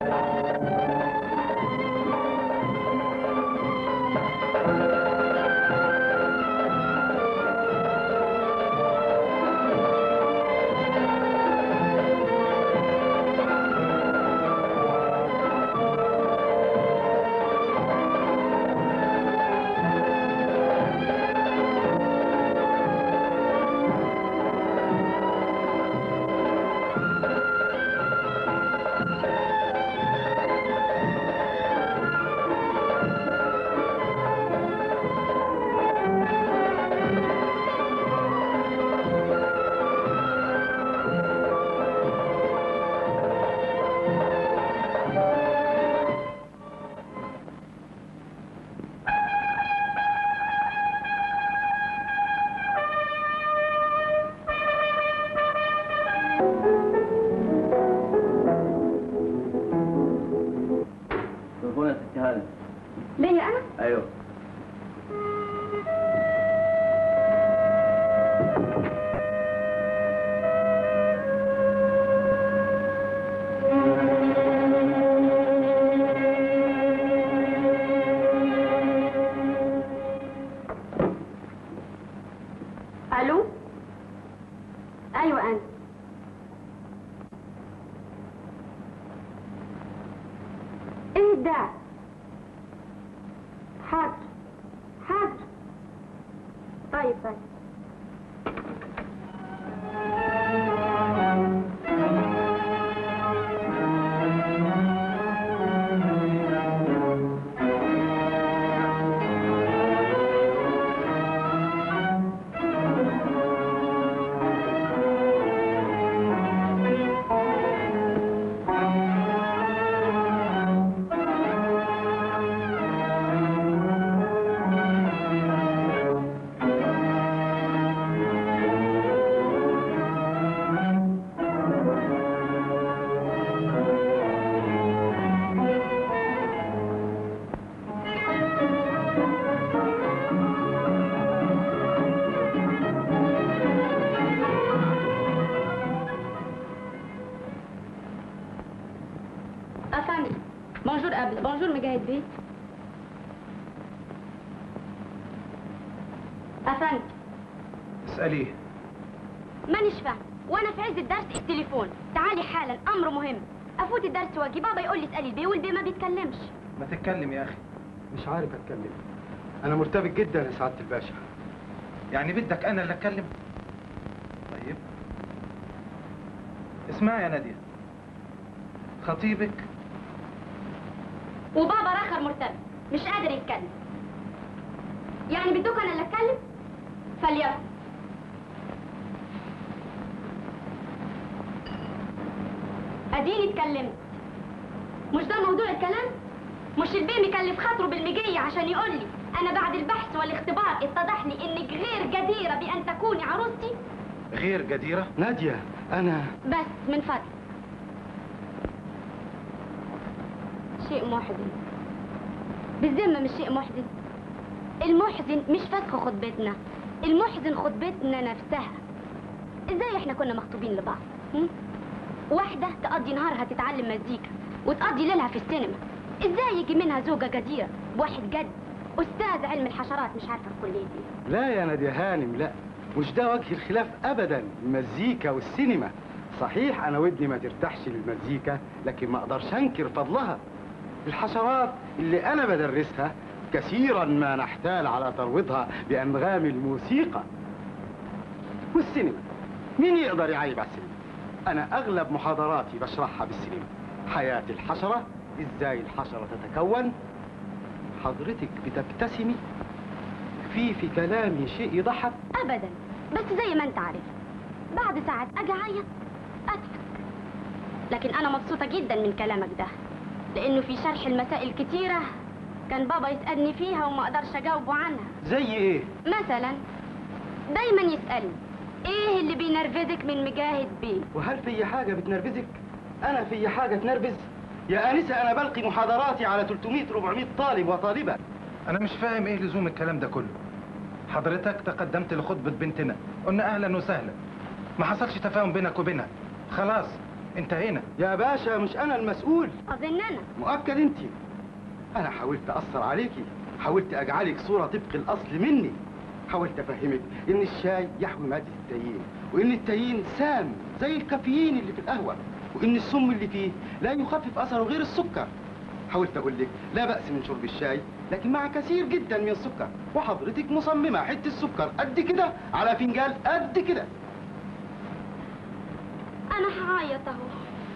تليفون يا ستي هاني ليا انا ايوه الو ايوه انا ايه ده حاضر حاضر طيب طيب افندم بونجور قبل بونجور مجاهد بيه افندم اسأليه مانيش فاهم وانا في عز الدرس التليفون تعالي حالا امر مهم افوت الدرس واجي بابا يقول لي اسالي البيه والبيه ما بيتكلمش ما تتكلم يا أخي مش عارف اتكلم انا مرتبك جدا يا سعاده الباشا يعني بدك أنا اللي أتكلم طيب اسمعي يا نادية خطيبك وبابا راخر مرتبط مش قادر يتكلم يعني بدوك انا اللي اتكلم فليكن اديني اتكلمت مش ده موضوع الكلام مش البيه مكلف خاطره بالمجية عشان يقول لي انا بعد البحث والاختبار اتضح لي انك غير جديرة بان تكوني عروستي غير جديرة ناديه انا بس من فضلك شيء محزن بالذمة مش شيء محزن المحزن مش فسخ خطبتنا المحزن خطبتنا نفسها ازاي احنا كنا مخطوبين لبعض هم؟ واحدة تقضي نهارها تتعلم مزيكا وتقضي ليلها في السينما ازاي يجي منها زوجة جديرة واحد جد استاذ علم الحشرات مش عارفة في كلية ايه لا يا ناديه هانم لا مش ده وجه الخلاف ابدا المزيكا والسينما صحيح انا ودني ما ترتاحش للمزيكا لكن ما اقدرش انكر فضلها الحشرات اللي انا بدرسها كثيرا ما نحتال على ترويضها بانغام الموسيقى والسينما مين يقدر يعيب على السينما انا اغلب محاضراتي بشرحها بالسينما حياة الحشرة ازاي الحشرة تتكون حضرتك بتبتسمي في في كلامي شيء يضحك ابدا بس زي ما انت عارف بعد ساعات اجي اعيط اضحك لكن انا مبسوطه جدا من كلامك ده لانه في شرح المسائل كتيره كان بابا يسالني فيها وما اقدرش اجاوبه عنها زي ايه مثلا دايما يسالني ايه اللي بينرفزك من مجاهد بيه وهل في حاجة بتنرفزك انا في حاجة تنرفز يا انسة انا بلقي محاضراتي على 300 400 طالب وطالبة أنا مش فاهم إيه لزوم الكلام ده كله حضرتك تقدمت لخطبة بنتنا قلنا أهلا وسهلا ما حصلش تفاهم بينك وبينها خلاص انت هنا يا باشا مش انا المسؤول اظن انا مؤكد انت انا حاولت اثر عليكي حاولت اجعلك صوره طبق الاصل مني حاولت افهمك ان الشاي يحوي ماده التايين وان التايين سام زي الكافيين اللي في القهوه وان السم اللي فيه لا يخفف اثره غير السكر حاولت اقول لك لا باس من شرب الشاي لكن مع كثير جدا من السكر وحضرتك مصممه حته السكر قد كده على فنجان قد كده انا هعيط اهو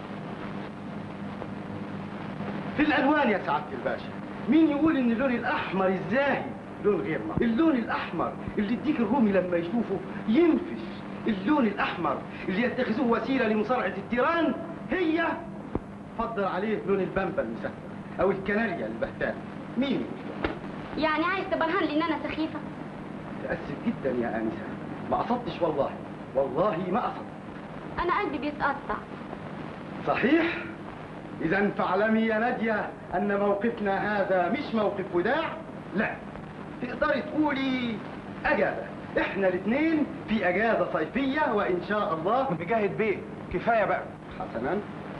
في الالوان يا سعاده الباشا مين يقول ان اللون الاحمر الزاهي لون غير نقي اللون الاحمر اللي الديك الرومي لما يشوفه ينفش اللون الاحمر اللي يتخذوه وسيله لمصارعه التيران هي فضل عليه لون البامبا المسكر او الكناريا البهتان مين يقول يعني عايز تبرهن لي ان انا سخيفه متاسف جدا يا انسه ما قصدتش والله والله ما قصدت انا قلبي بيتقطع صحيح اذا فاعلمي يا ناديه ان موقفنا هذا مش موقف وداع لا تقدري تقولي اجازه احنا الاثنين في اجازه صيفيه وان شاء الله مجاهد بيه كفايه بقى حسنا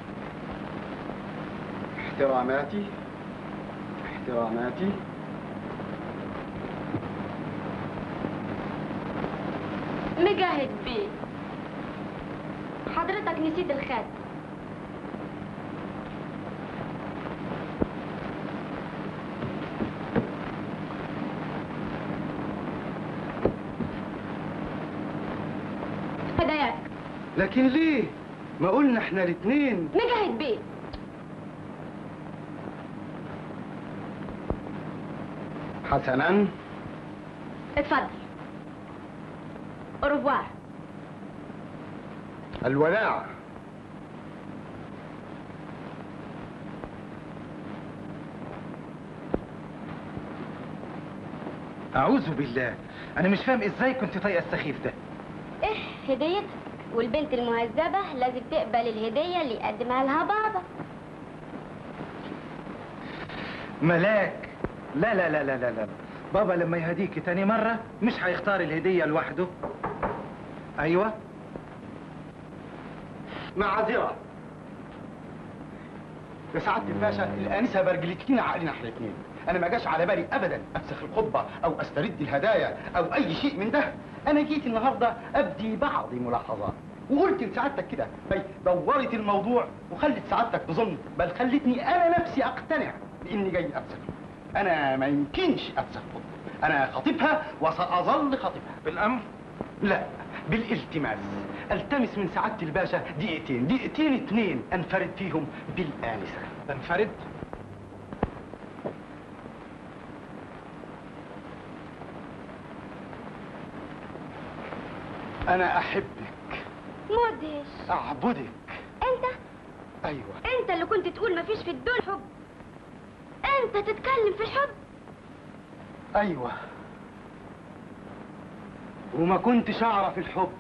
احتراماتي احتراماتي مجاهد بيه حضرتك نسيت الخاتم هداياك لكن ليه ما قلنا احنا الاثنين مجاهد بيه حسنا اتفضل اوروفوار الوداع اعوذ بالله انا مش فاهم ازاي كنت طايقه السخيف ده ايه هديتك والبنت المهذبة لازم تقبل الهدية اللي يقدمها لها بابا ملاك لا لا لا لا لا لا بابا لما يهديكي تاني مرة مش هيختار الهدية لوحده ايوه معذرة يا سعادة الباشا الآنسة برجلتنا عقلنا احنا الاثنين أنا ما جاش على بالي أبدا أفسخ الخطبة أو أسترد الهدايا أو أي شيء من ده أنا جيت النهاردة أبدي بعض ملاحظات وقلت لسعادتك كده بي دورت الموضوع وخلت سعادتك تظن بل خلتني أنا نفسي أقتنع بإني جاي أفسخ أنا ما يمكنش أفسخ خطبة أنا خطيبها وسأظل خطيبها بالامر لا بالالتماس التمس من سعادة الباشا دقيقتين دقيقتين اتنين انفرد فيهم بالآنسة تنفرد انا احبك مدهش اعبدك انت ايوه انت اللي كنت تقول مفيش في الدنيا حب انت تتكلم في الحب ايوه وما كنتش اعرف الحب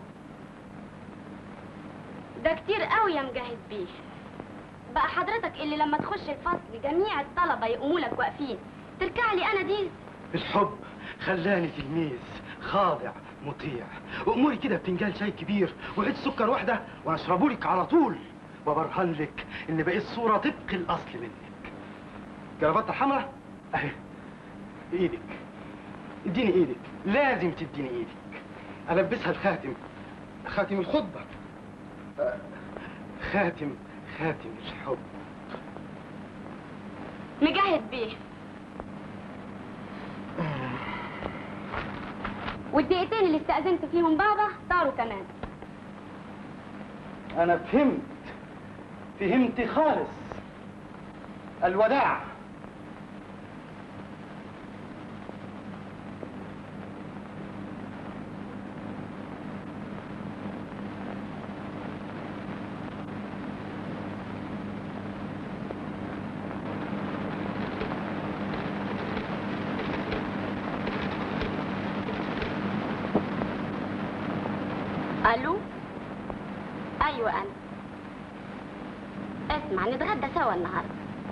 ده كتير قوي يا مجاهد بيه بقى حضرتك اللي لما تخش الفصل جميع الطلبة يقوموا لك واقفين تركع لي انا دي الحب خلاني تلميذ خاضع مطيع واموري كده بفنجان شاي كبير وعيد سكر واحده واشربه لك على طول وبرهن لك ان بقيت صوره طبق الاصل منك كرافته الحمراء اهي ايدك اديني ايدك لازم تديني ايدك البسها الخاتم خاتم الخطبه آه، خاتم خاتم الحب مجاهد بيه والدقيقتين اللي استأذنت فيهم بابا طاروا كمان انا فهمت فهمت خالص الوداع الو ايوه انا اسمع نتغدى سوا النهارده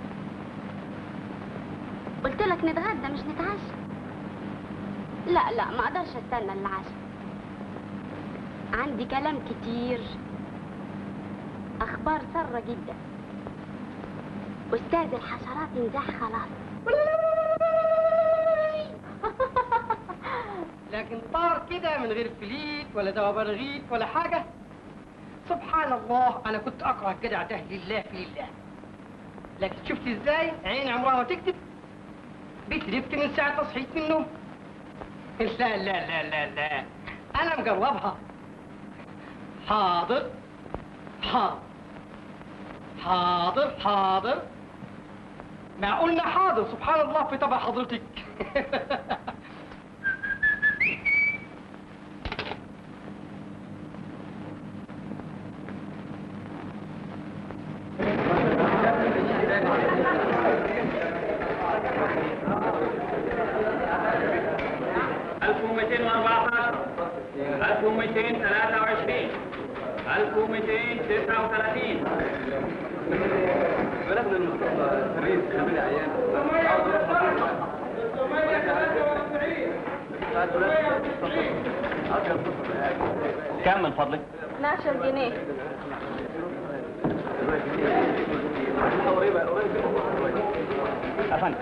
قلت لك نتغدى مش نتعشى لا لا ما اقدرش استنى العشاء عندي كلام كتير اخبار ساره جدا استاذ الحشرات انزاح خلاص لكن طار كده من غير فليت ولا دواء برغيث ولا حاجة سبحان الله أنا كنت أكره كده ده لله في لله لكن شفت إزاي عين عمرها ما تكذب بتلفت من ساعة ما صحيت من النوم لا لا لا لا لا أنا مجربها حاضر حاضر حاضر حاضر ما قلنا حاضر سبحان الله في طبع حضرتك ألف ومئتين وأربعة ألف ومئتين ثلاثة وعشرين ألف ومئتين تسعة وثلاثين كم من فضلك؟ 12 جنيه أفندم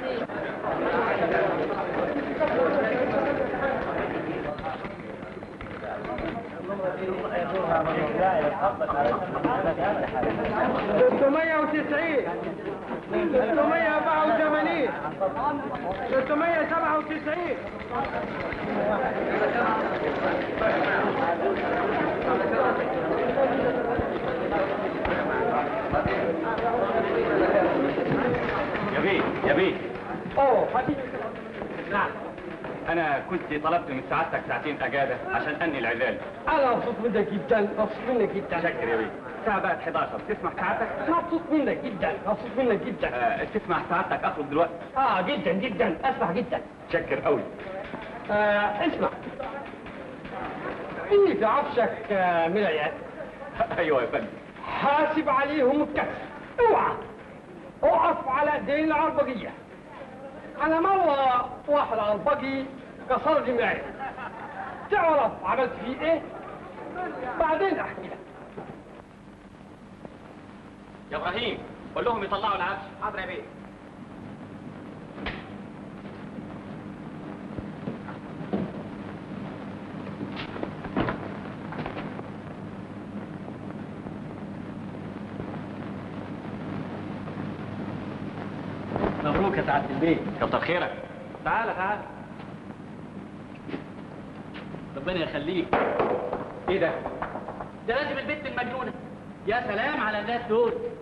ستمية وتسعين ستمية أربعة وثمانين ستمية سبعة وتسعين يا بيه يا بيه أوه حبيبي نعم أنا كنت طلبت من سعادتك ساعتين أجازة عشان أنهي العزال أنا مبسوط منك جدا مبسوط منك جدا شكر يا بيه الساعة بقت 11 تسمح سعادتك؟ مبسوط منك جدا مبسوط منك جدا آه تسمح سعادتك أخرج دلوقتي؟ اه جدا جدا اسمع جدا شكر قوي آه اسمع اني في عفشك آه من العيال أيوه يا فندم حاسب عليهم الكسر اوعى اقف على ايدين العربجية انا مرة واحد عربجي كسر لي معي تعرف عملت فيه ايه بعدين احكي لك يا إبراهيم قول لهم يطلعوا العفش حاضر يا بيه مبروك يا سعادة البيت كتر خيرك تعالى تعالى ربنا يخليك ايه ده؟ ده لازم البنت المجنونة يا سلام على الناس دول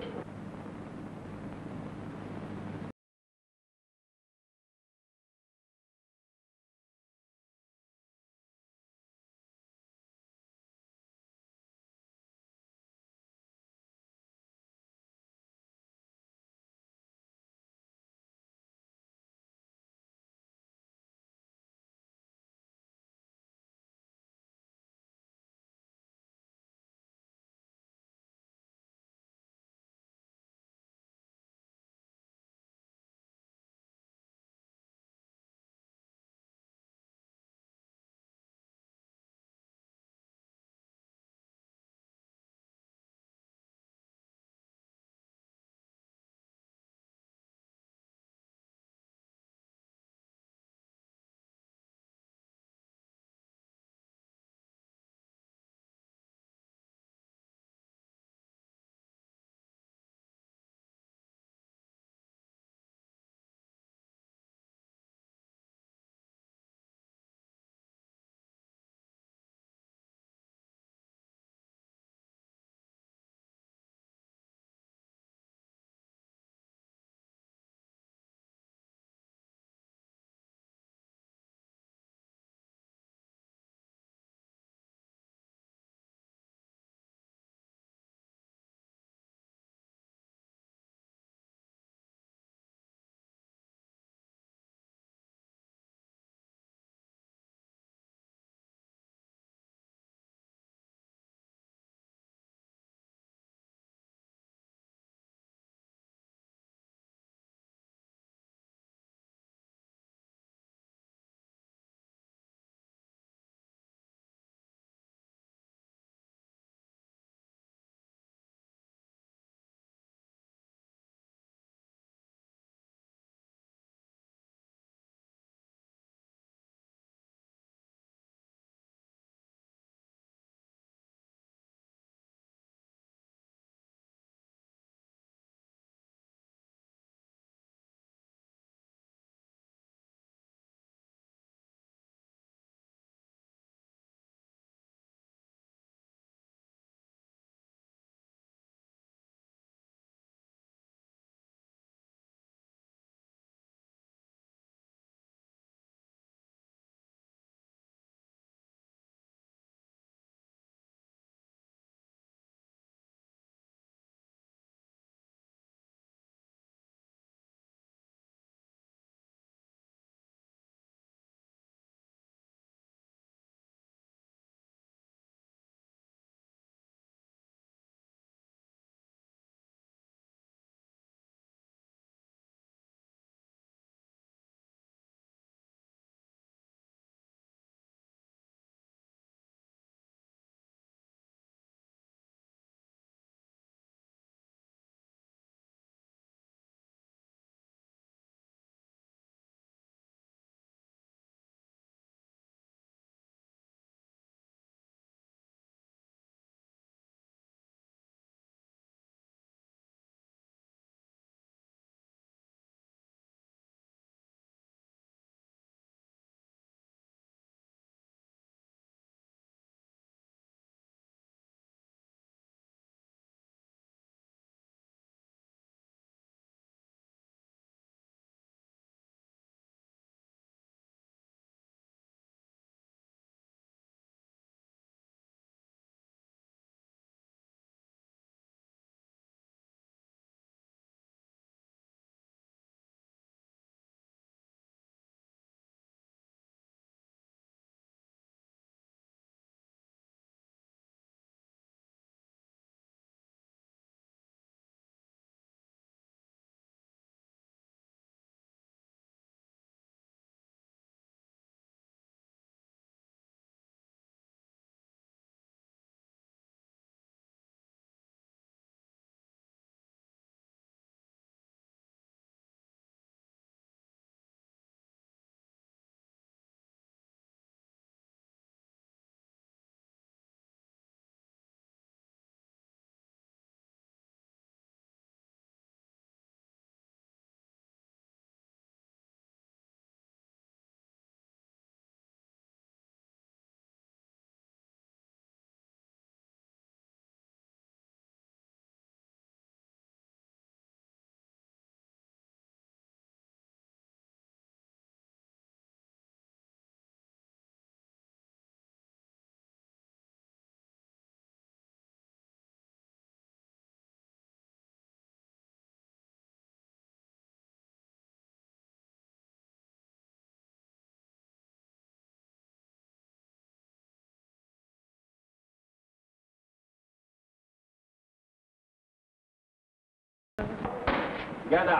جدع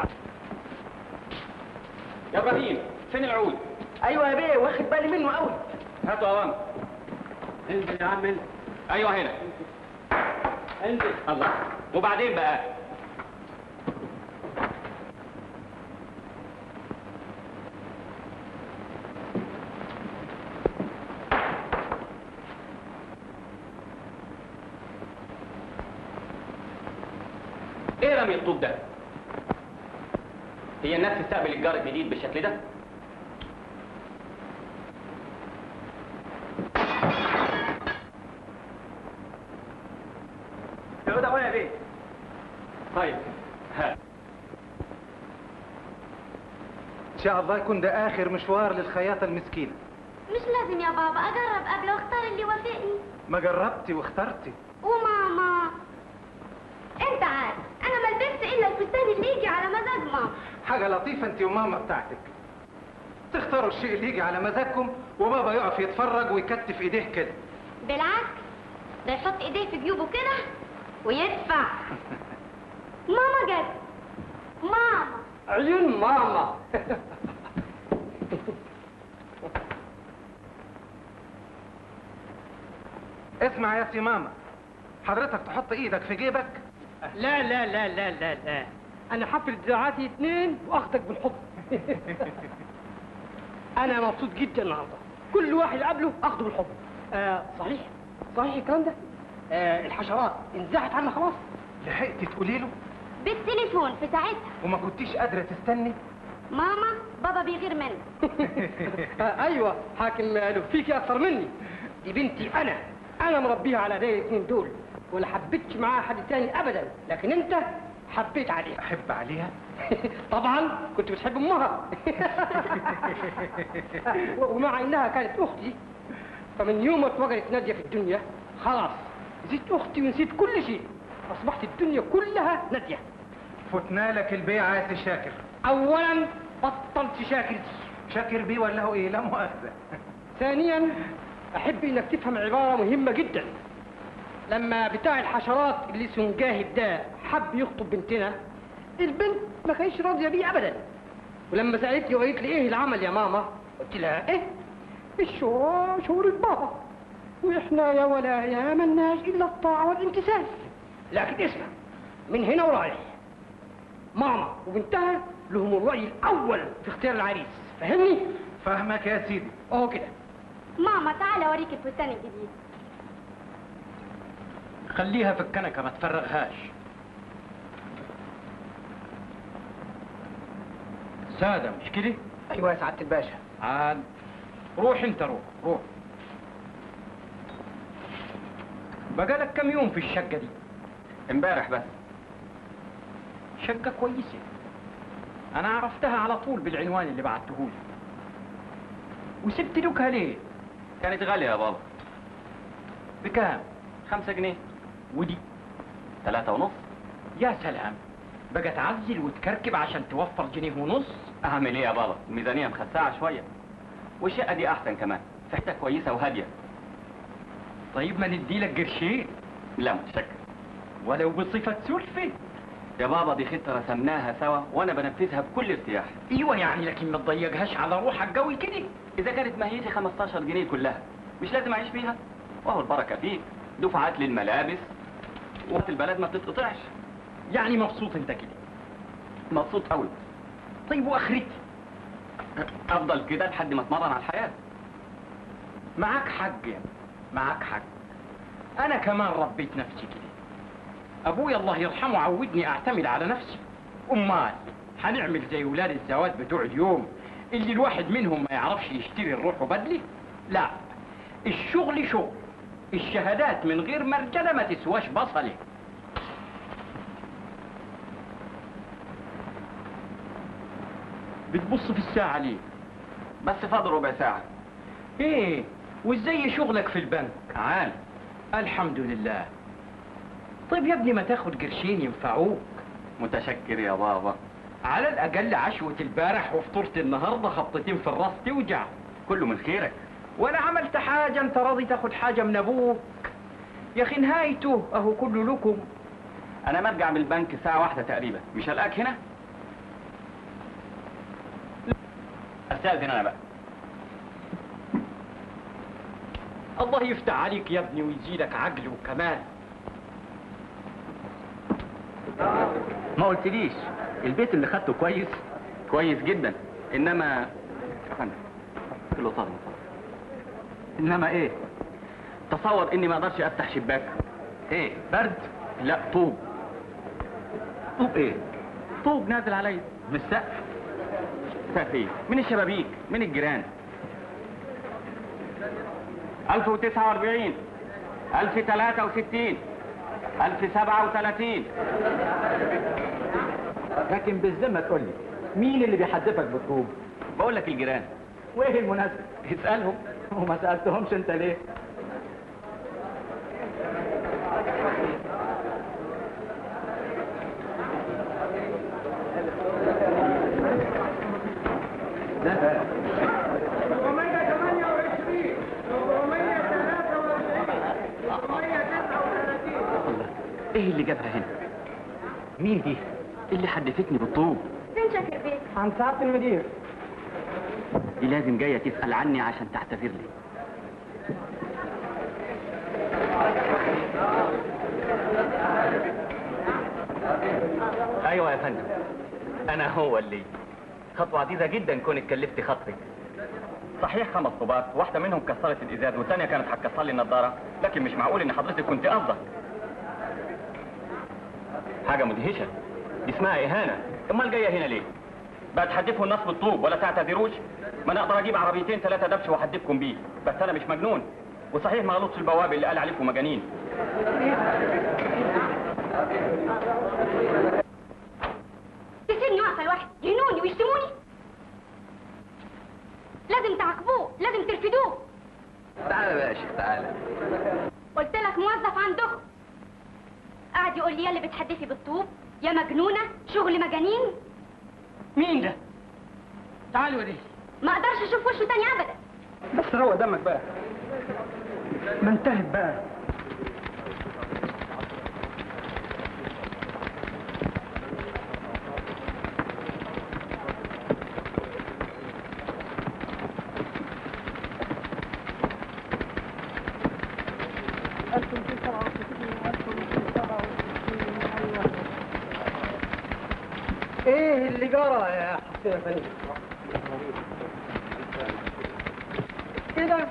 يا ابراهيم فين العود ايوه يا بيه واخد بالي منه قوي هاتوا اوام انزل يا عم انزل ايوه هنا انزل الله وبعدين بقى ايه رمي الطوب ده هي الناس تستقبل الجار الجديد بالشكل ده العود اهو يا بيه طيب ها ان شاء الله يكون ده اخر مشوار للخياطة المسكينة مش لازم يا بابا اجرب قبل واختار اللي يوافقني ما جربتي واخترتي وماما انت عارف انا ما لبست الا الفستان اللي يجي على مزاج ماما حاجة لطيفة انت وماما بتاعتك تختاروا الشيء اللي يجي على مزاجكم وبابا يقف يتفرج ويكتف ايديه كده بالعكس ده يحط ايديه في جيوبه كده ويدفع ماما جت ماما عيون ماما اسمع يا سي ماما حضرتك تحط ايدك في جيبك لا لا لا لا لا لا انا حفل دراعاتي اتنين واخدك بالحضن انا مبسوط جدا النهارده كل واحد قابله اخده بالحضن آه صحيح صحيح الكلام ده آه الحشرات انزاحت عنا خلاص لحقتي تقولي له بالتليفون في ساعتها وما كنتيش قادرة تستني ماما بابا بيغير منك آه ايوه حاكم له فيكي اكثر مني دي بنتي انا انا مربيها على ايدي الاثنين دول ولا حبيتش معاها حد تاني ابدا لكن انت حبيت عليها احب عليها طبعا كنت بتحب امها ومع انها كانت اختي فمن يوم ما اتوجدت ناديه في الدنيا خلاص نسيت اختي ونسيت كل شيء اصبحت الدنيا كلها ناديه فتنا لك البيعة يا سي شاكر اولا بطلت شاكر دي شاكر بيه ولا هو ايه لا مؤاخذة ثانيا احب انك تفهم عباره مهمه جدا لما بتاع الحشرات اللي اسمه مجاهد ده حب يخطب بنتنا البنت ما كانتش راضيه بيه ابدا ولما سالتني وقالت لي ايه العمل يا ماما قلت لها ايه الشورى شورى بابا واحنا يا ولايا ملناش الا الطاعه والامتثال لكن اسمع من هنا ورايح ماما وبنتها لهم الراي الاول في اختيار العريس فهمني فاهمك يا سيدي اهو كده ماما تعالى اوريك الفستان الجديد خليها في الكنكه ما تفرغهاش سادة مش كده؟ ايوه يا سعاده الباشا عاد روح انت روح روح بقالك كم يوم في الشقة دي؟ امبارح بس شقة كويسة أنا عرفتها على طول بالعنوان اللي بعتهولي وسبت لكها ليه؟ كانت غالية يا بابا بكام؟ خمسة جنيه ودي ثلاثة ونص يا سلام بقى تعزل وتكركب عشان توفر جنيه ونص أعمل إيه يا بابا الميزانية مخسعة شوية والشقة دي أحسن كمان في حتة كويسة وهادية طيب ما نديلك قرشين لا متشكر ولو بصفة سلفة يا بابا دي خطة رسمناها سوا وأنا بنفذها بكل ارتياح ايوه يعني لكن ما تضيقهاش على روحك قوي كده إذا كانت ماهيتي 15 جنيه كلها مش لازم أعيش فيها وهو البركة فيك دفعات للملابس وقت البلد ما بتتقطعش يعني مبسوط انت كده مبسوط قوي طيب واخرتي أفضل كده لحد ما أتمرن على الحياة معاك حق يا معاك حق انا كمان ربيت نفسي كده ابويا الله يرحمه عودني اعتمد على نفسي امال هنعمل زي ولاد الزواج بتوع اليوم اللي الواحد منهم ما يعرفش يشتري الروح بدلي لا الشغل شغل الشهادات من غير مرجله ما تسواش بصله بتبص في الساعه ليه بس فاضل ربع ساعة ايه وازاي شغلك في البنك عال الحمد لله طيب يا ابني ما تاخد قرشين ينفعوك متشكر يا بابا على الاقل عشوة البارح وفطرت النهارده خبطتين في الراس توجع كله من خيرك ولا عملت حاجه انت راضي تاخد حاجه من ابوك يا اخي نهايته اهو كله لكم أنا مرجع من البنك الساعة واحدة تقريبا مش هلاقيك هنا استاذن انا بقى الله يفتح عليك يا ابني ويزيدك عقل وكمال ما قلتليش البيت اللي خدته كويس كويس جدا انما يا فندم كله طار انما ايه تصور اني ما اقدرش افتح شباك ايه برد لا طوب طوب ايه طوب نازل عليا من السقف ففي من الشبابيك من الجيران 1049 1063 1037 لكن بالذمة تقول لي مين اللي بيحدفك بالطوب؟ بقول لك الجيران وايه المناسبة؟ اسألهم وما سألتهمش انت ليه؟ الله ايه اللي جابها هنا مين دي اللي حدفتني بالطوب فين شاكر بيه؟ عن سعادة المدير دي لازم جايه تسال عني عشان تعتذر لي ايوه يا فندم انا هو اللي خطوه عزيزه جدا كونك كلفت خاطري صحيح خمس طوبات واحده منهم كسرت الازاز والثانيه كانت هتكسر لي النضاره لكن مش معقول ان حضرتك كنت قصدك حاجه مدهشه دي اسمها اهانه امال جايه هنا ليه بقى تحدفوا الناس بالطوب ولا تعتذروش ما انا اقدر اجيب عربيتين ثلاثه دبش واحدفكم بيه بس انا مش مجنون وصحيح ما غلطش البواب اللي قال عليكم مجانين تسيبني واقفة لوحدي يهنوني ويشتموني لازم تعاقبوه لازم ترفدوه تعالى بقى يا شيخ تعالى قلت لك موظف عندكم قاعد يقول لي يا اللي بتحدفي بالطوب يا مجنونة شغل مجانين مين ده؟ تعالوا دي ما اقدرش اشوف وشه تاني ابدا بس روق دمك بقى ما انتهت بقى ايه اللي جرى يا حسين يا فندم كده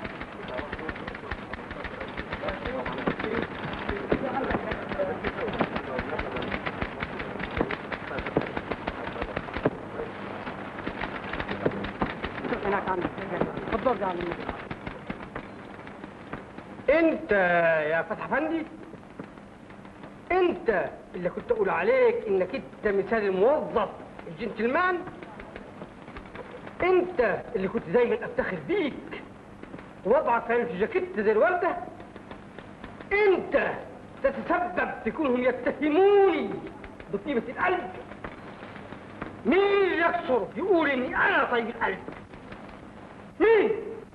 هناك عندك اتفضل يا عم انت يا فتح افندي انت اللي كنت اقول عليك انك انت مثال الموظف الجنتلمان انت اللي كنت دايما افتخر بيك وضعك كان في جاكيت زي الورده انت تتسبب في كونهم يتهموني بطيبة القلب مين يكسر يقول اني انا طيب القلب مين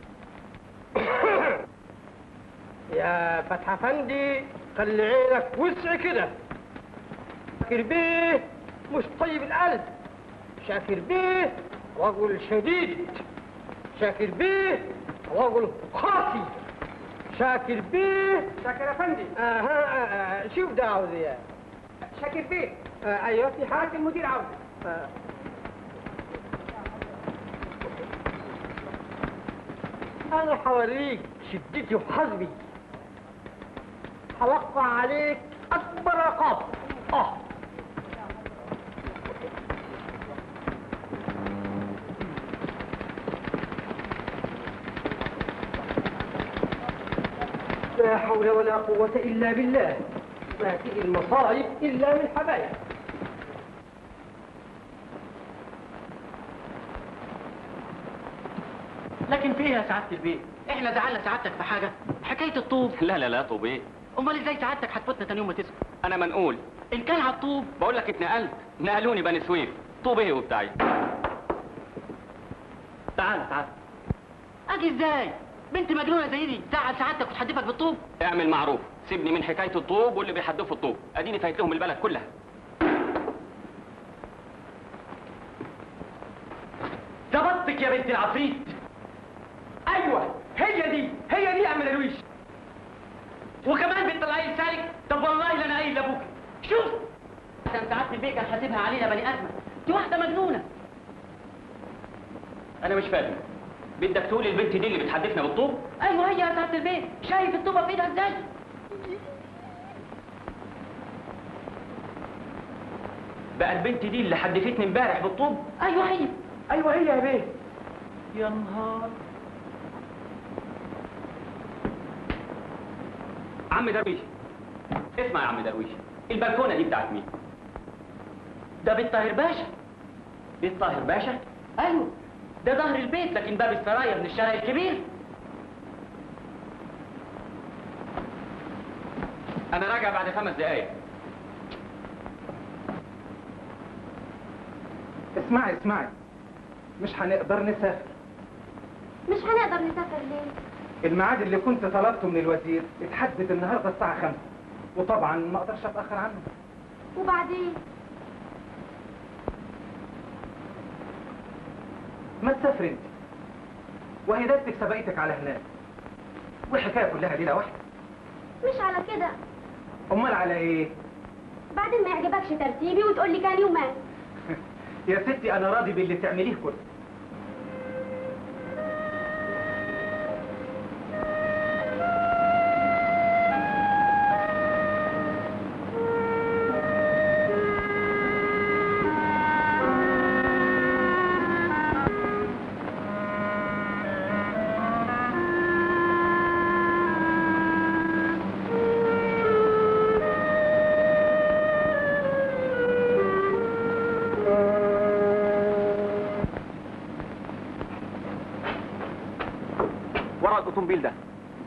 يا فتح افندي خلي عينك وسع كده شاكر بيه مش طيب القلب شاكر بيه رجل شديد شاكر بيه رجل قاسي شاكر بيه شاكر يا فندم آه آه آه شوف ده عاوز ايه شاكر بيه آه ايوه في حاجه المدير عاوز آه. انا حوريك شدتي وحزمي هوقع عليك اكبر عقاب اه لا حول ولا قوة إلا بالله ما تيجي المصائب إلا من حبايب لكن في ايه يا سعادة البيت؟ احنا زعلنا سعادتك في حاجة؟ حكاية الطوب لا لا لا طوب ايه امال ازاي سعادتك هتفوتنا تاني يوم ما تسكت؟ انا منقول ان كان على الطوب بقول لك اتنقلت نقلوني بني سويف طوب ايه وبتاعي تعال تعال اجي ازاي؟ بنت مجنونة زي دي زعل سعادتك وتحدفك بالطوب؟ اعمل معروف سيبني من حكايه الطوب واللي بيحدفوا الطوب اديني فايت لهم البلد كلها ظبطت عليك يا بنت العفريت ايوه هي دي هي دي يا ام درويش وكمان بتطلعي لسانك طب والله لا انا قايل لابوك شوف انت قعدت البيت كان حاسبها علينا بني ادمه دي واحده مجنونه انا مش فاهم بدك تقول البنت دي اللي بتحدفنا بالطوب ايوه هي يا سعاده البيت شايف الطوبه في ايدها ازاي بقى البنت دي اللي حدفتني امبارح بالطوب ايوه هي ايوه هي يا بيه يا نهار عم درويش اسمع يا عم درويش البلكونه دي بتاعت مين ده بيت طاهر باشا بيت طاهر باشا ايوه ده ظهر البيت لكن باب السرايا من الشارع الكبير انا راجع بعد خمس دقايق اسمعي اسمعي مش هنقدر نسافر مش هنقدر نسافر ليه الميعاد اللي كنت طلبته من الوزير اتحدد النهارده الساعة 5 وطبعا ما اقدرش اتأخر عنه وبعدين ما تسافر انت وهي دادتك سبقتك على هناك والحكاية كلها ليلة واحدة مش على كده امال على ايه بعدين ما يعجبكش ترتيبي وتقول لي كان يومين يا ستي انا راضي باللي تعمليه كله ورا الاوتومبيل ده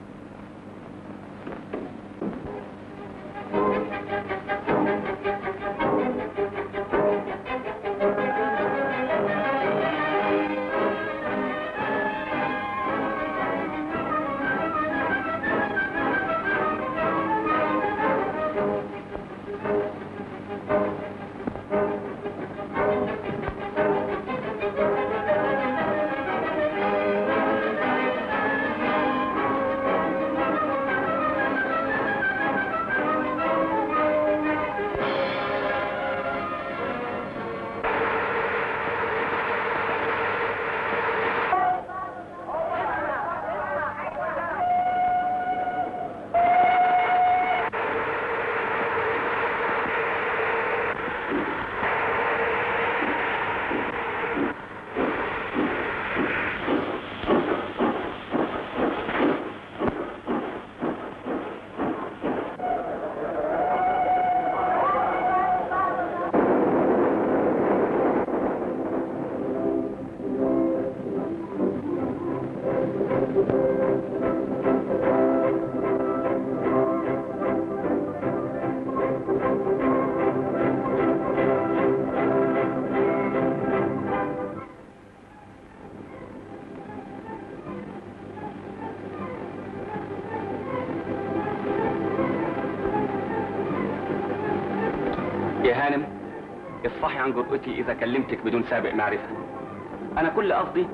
يا هانم اصفحي عن جرأتي اذا كلمتك بدون سابق معرفة انا كل قصدي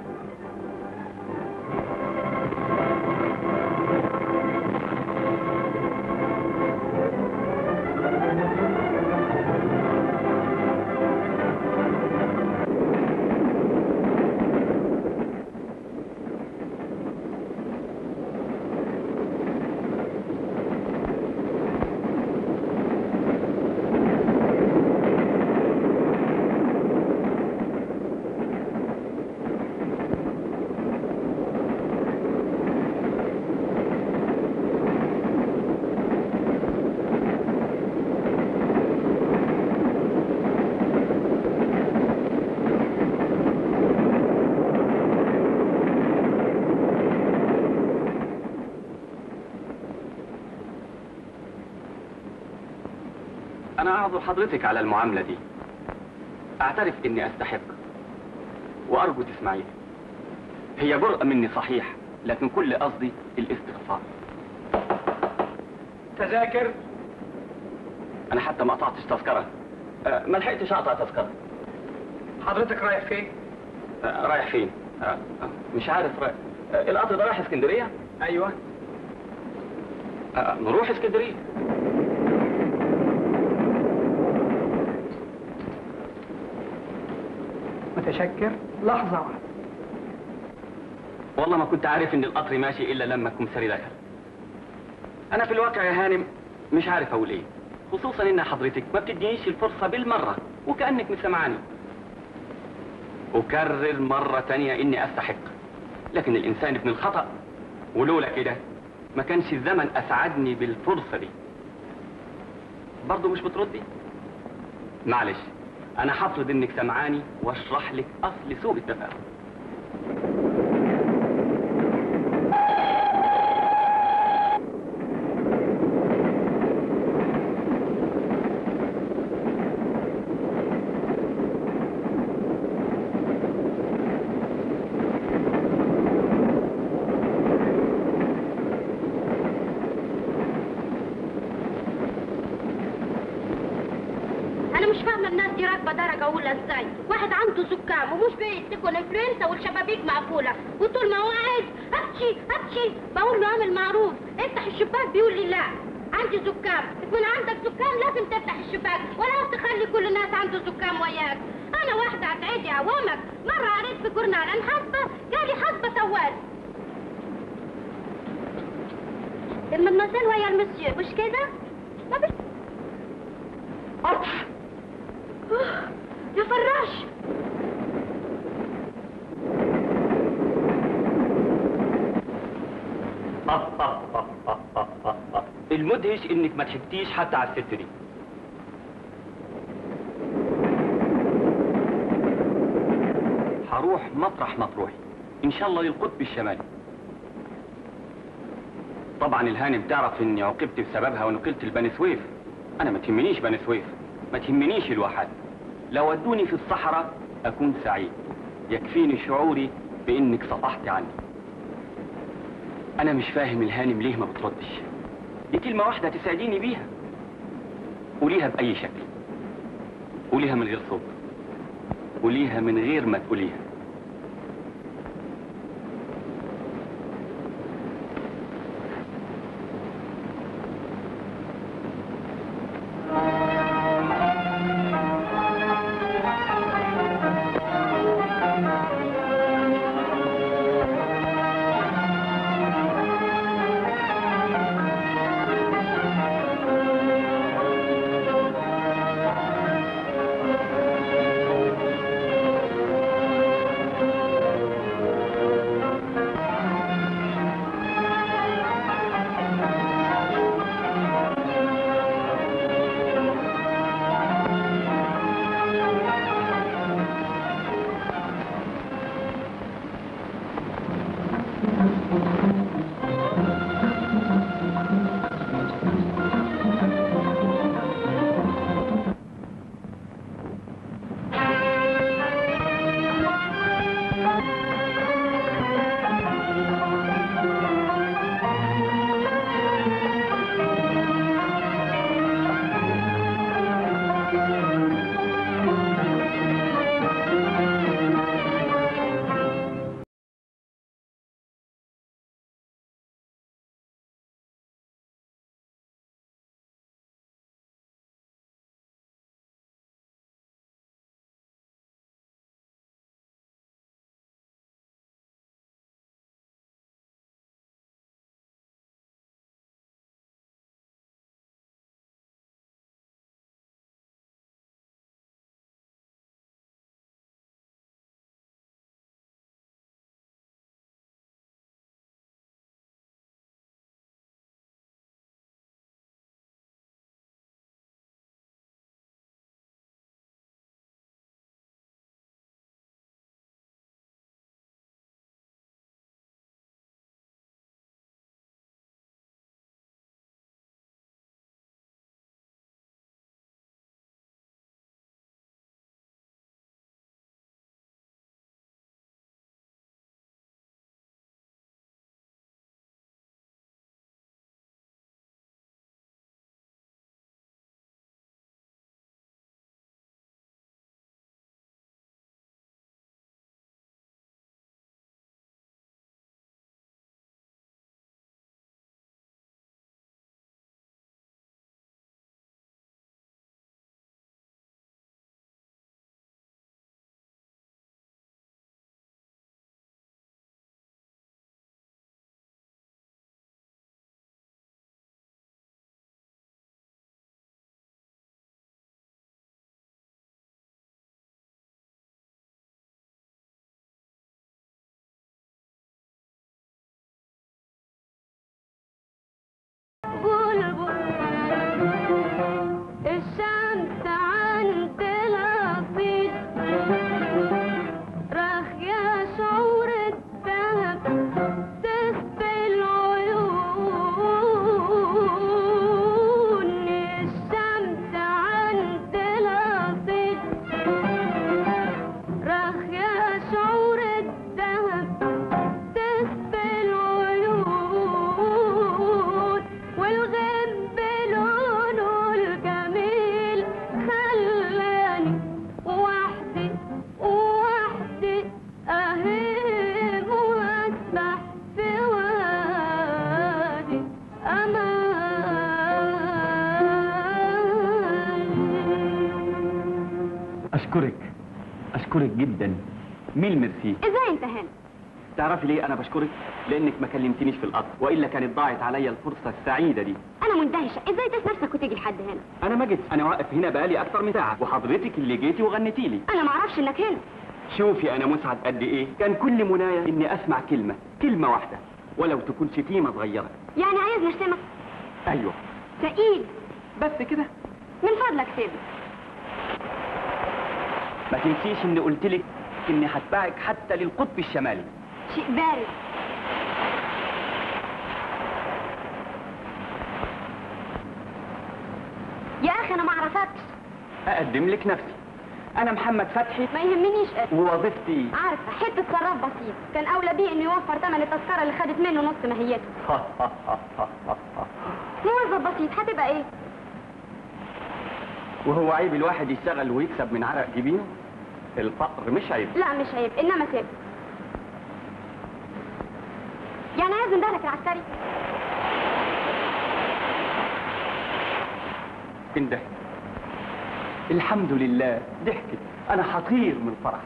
انا اعذر حضرتك على المعاملة دي اعترف اني استحق وارجو تسمعيها هي جرأة مني صحيح لكن كل قصدي الاستغفار تذاكر انا حتى ما قطعتش تذكرة أه، ما لحقتش اقطع تذكرة حضرتك رايح فين أه، رايح فين آه، آه، مش عارف رأي. آه، القطر ده رايح اسكندريه ايوه آه، نروح اسكندريه متشكر لحظة واحدة والله ما كنت عارف ان القطر ماشي الا لما الكمساري دخل انا في الواقع يا هانم مش عارف اقول ايه خصوصا ان حضرتك ما بتدينيش الفرصه بالمره وكانك مسمعاني اكرر مره تانية اني استحق لكن الانسان ابن الخطا ولولا كده ما كانش الزمن اسعدني بالفرصه دي برضه مش بتردي معلش انا هفرض انك سمعاني واشرح لك اصل سوء التفاهم انا مش فاهمه الناس دي راكبه درجه اولى ازاي واحد عنده زكام ومش بيتكوا الانفلونزا والشبابيك مقفوله وطول ما هو قاعد ابشي ابشي بقول له اعمل معروف افتح الشباك بيقول لي لا عندي زكام يكون عندك زكام لازم تفتح الشباك ولا تخلي كل الناس عنده زكام وياك انا واحده هتعدي عوامك مره قريت في جورنال انا حاسبه جالي حاسبه سواد المدمزيل ويا المسيو مش كده؟ ما بش... أوف. أوه، يا فراش المدهش انك ما ضحكتيش حتى على الست دي هروح مطرح ما تروحي ان شاء الله للقطب الشمالي طبعا الهانم تعرف اني عوقبت بسببها ونقلت لبني سويف انا ما تهمنيش بني سويف ما تهمنيش الواحات لو ودوني في الصحراء اكون سعيد يكفيني شعوري بانك صفحت عني انا مش فاهم الهانم ليه ما بتردش دي كلمة واحدة تساعديني بيها قوليها بأي شكل قوليها من غير صوت قوليها من غير ما تقوليها اشكرك اشكرك جدا ميل ميرسي ازاي انت هنا تعرفي ليه انا بشكرك لانك ما كلمتنيش في القطر والا كانت ضاعت عليا الفرصه السعيده دي انا مندهشه ازاي تنسى نفسك وتيجي لحد هنا انا ما جيت انا واقف هنا بقالي اكتر من ساعه وحضرتك اللي جيتي وغنيتي لي انا ما اعرفش انك هنا شوفي انا مسعد قد ايه كان كل منايا اني اسمع كلمه كلمه واحده ولو تكون شتيمه صغيره يعني عايز نشتمك ايوه تقيل بس كده من فضلك سيبني ما تنسيش اني قلت لك اني هتبعك حتى للقطب الشمالي شيء بارد يا اخي انا ما اعرفكش اقدم لك نفسي انا محمد فتحي ما يهمنيش اسمك ووظيفتي عارفه حته صراف بسيط كان اولى بيه انه يوفر ثمن التذكره اللي خدت منه نص ماهيته موظف بسيط هتبقى ايه وهو عيب الواحد يشتغل ويكسب من عرق جبينه الفقر مش عيب لا مش عيب انما سيب يعني عايز ندهلك العسكري انده الحمد لله ضحكت انا هطير من الفرح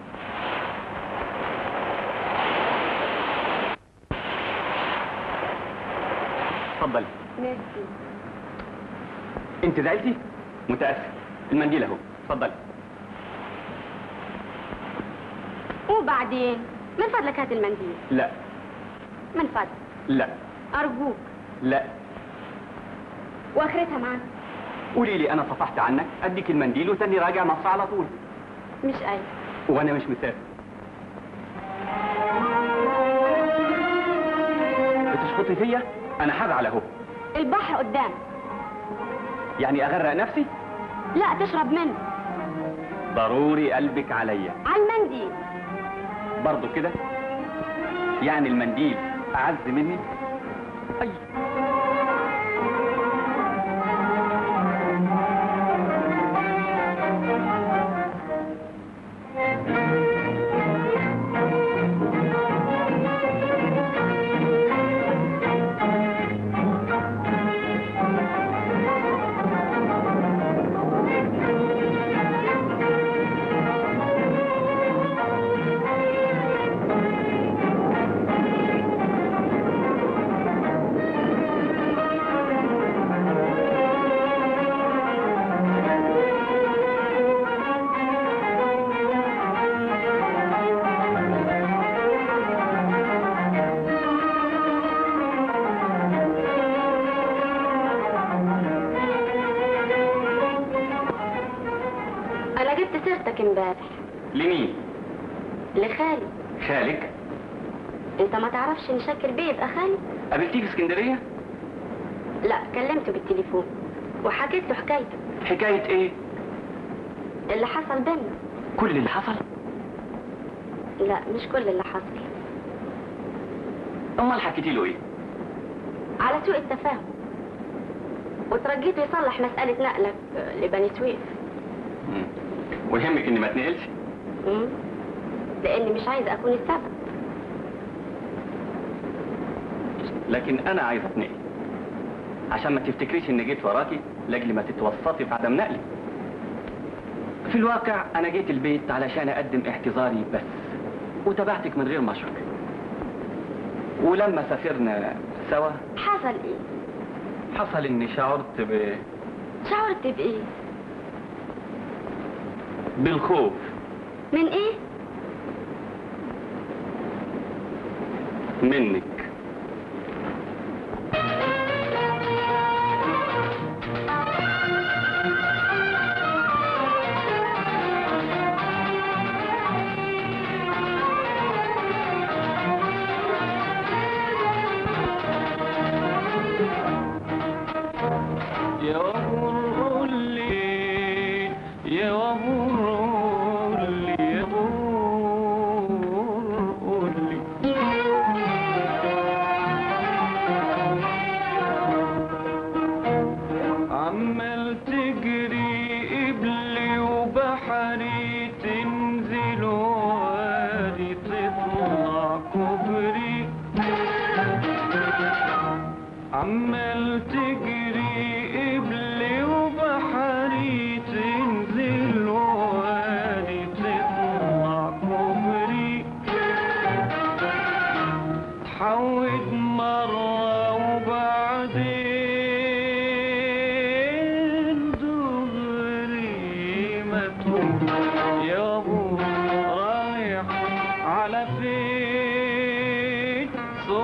اتفضلي ميرسي انت زعلتي متاسف المنديل اهو اتفضلي وبعدين من فضلك هات المنديل لا من فضلك لا ارجوك لا واخرتها معاك قولي لي انا صفحت عنك اديك المنديل وتاني راجع مصر على طول مش اي وانا مش مسافر بتشخطي فيا انا هزعل اهو البحر قدام يعني اغرق نفسي لا تشرب منه ضروري قلبك عليا على المنديل برضه كده يعني المنديل اعز مني اي انا جبت سيرتك امبارح لمين لخالي خالك انت ما تعرفش ان شاكر بيه يبقى خالي قابلتيه في اسكندريه لا كلمته بالتليفون وحكيت له حكايتك حكايه ايه اللي حصل بينا كل اللي حصل لا مش كل اللي حصل امال حكيتي له ايه على سوء التفاهم وترجيته يصلح مسألة نقلك لبني سويف مم. ويهمك اني ما اتنقلش مم. لاني مش عايزة اكون السبب لكن انا عايز اتنقل عشان ما تفتكريش اني جيت وراكي لاجل ما تتوسطي في عدم نقلي في الواقع انا جيت البيت علشان اقدم اعتذاري بس وتابعتك من غير ما اشعر ولما سافرنا سوا حصل ايه حصل اني شعرت ب... شعرت بايه بالخوف من ايه منك يا غفور قول لي يا غفور قول لي يا غفور قول لي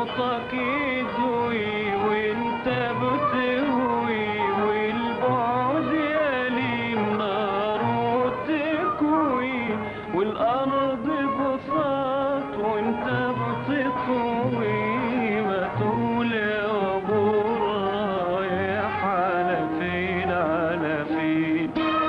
صوتك يدوي وانت بتهوي والبعد يليم نار وتكوي والارض بساط وانت بتطوي ما تقول يا ابو رايح على فين على فين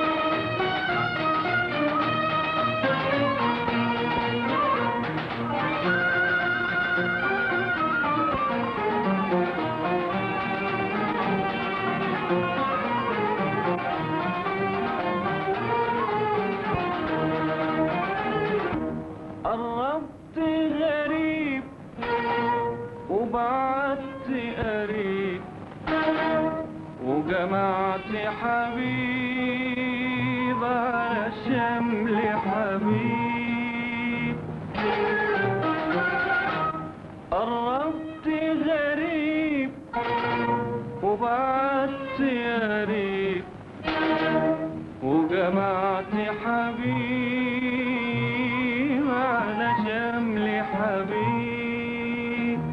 قربت غريب وبعدت قريب وجمعت حبيب على شمل حبيب قربت غريب وبعدت قريب وجمعت حبيب على شمل حبيب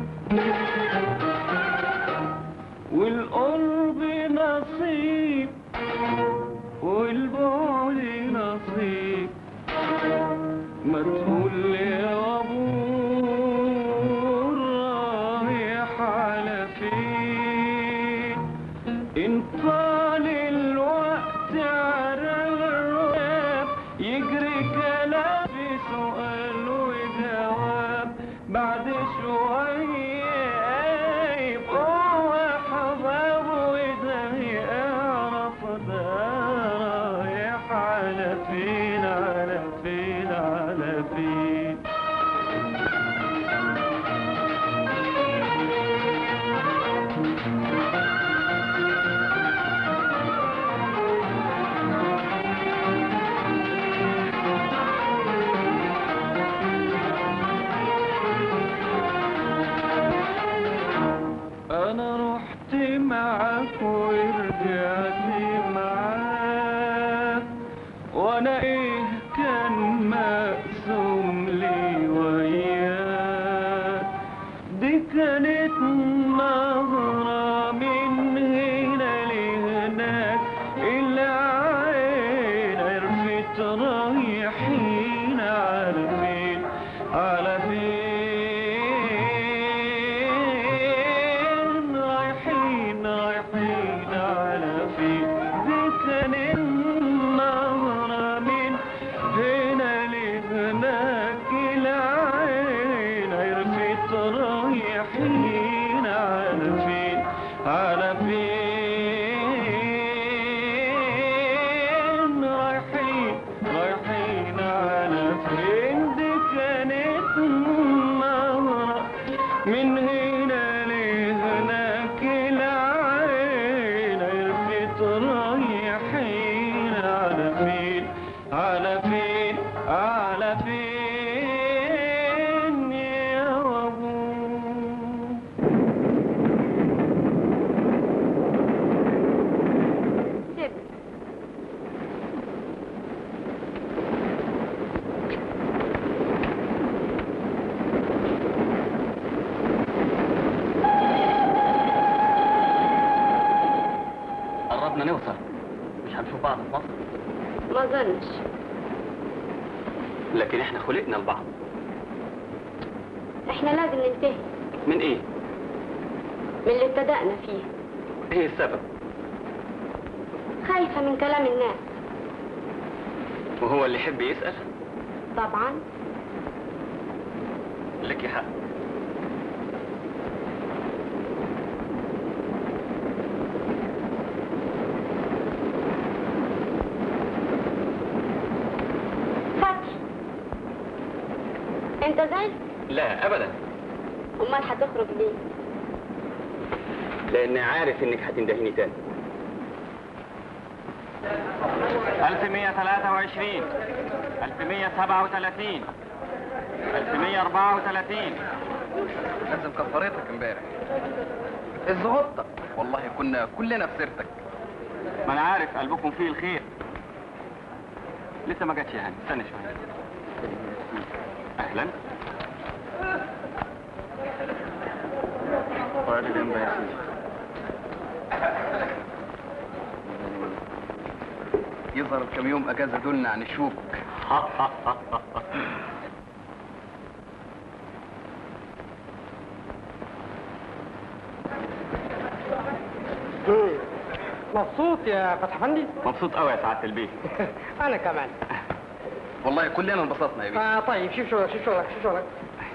والقرب نصيب والبعد نصيب ما تقول لي يا ابو رايح على فين ان طال الوقت على الراب يجري كلام في سؤال وجواب بعد شوية يبقوا أحباب وده يعرف ده رايح على فين على فين على فين انا رحت معاك ورجعت معاك وانا ايه كان مقسوم لي وياك دي كانت نظرة من هنا لهناك العين عرفت رايحين على فين على فين رايحين رايحين على فين دي كانت نظرة من هنا لهناك العين عرفت رايحين على فين على فين رايحين رايحين على فين دي كانت نظرة من هنا لهناك العين عرفت رايحين على فين على فين على فين يا ابو سيب قربنا نوصل مش هنشوف بعض في مصر ما ظنش لكن احنا خلقنا لبعض احنا لازم ننتهي من ايه؟ من اللي ابتدأنا فيه ايه السبب؟ خايفة من كلام الناس وهو اللي يحب يسأل؟ طبعا لك حق فتحي انت زعلت لا ابدا امال هتخرج ليه لاني عارف انك هتندهيني تاني 1123 1137 1134 لازم كفرتك امبارح الزغطة والله كنا كلنا في سيرتك ما انا عارف قلبكم فيه الخير لسه ما جاتش يا هاني استنى شويه اهلا فؤاد الانبا يا سيدي يظهر كم يوم اجازه دولنا عن الشوك مبسوط يا فتح فندي مبسوط قوي يا سعاده البيه انا كمان والله كلنا انبسطنا يا بيه آه طيب شوف شغلك شوف شغلك شوف شغلك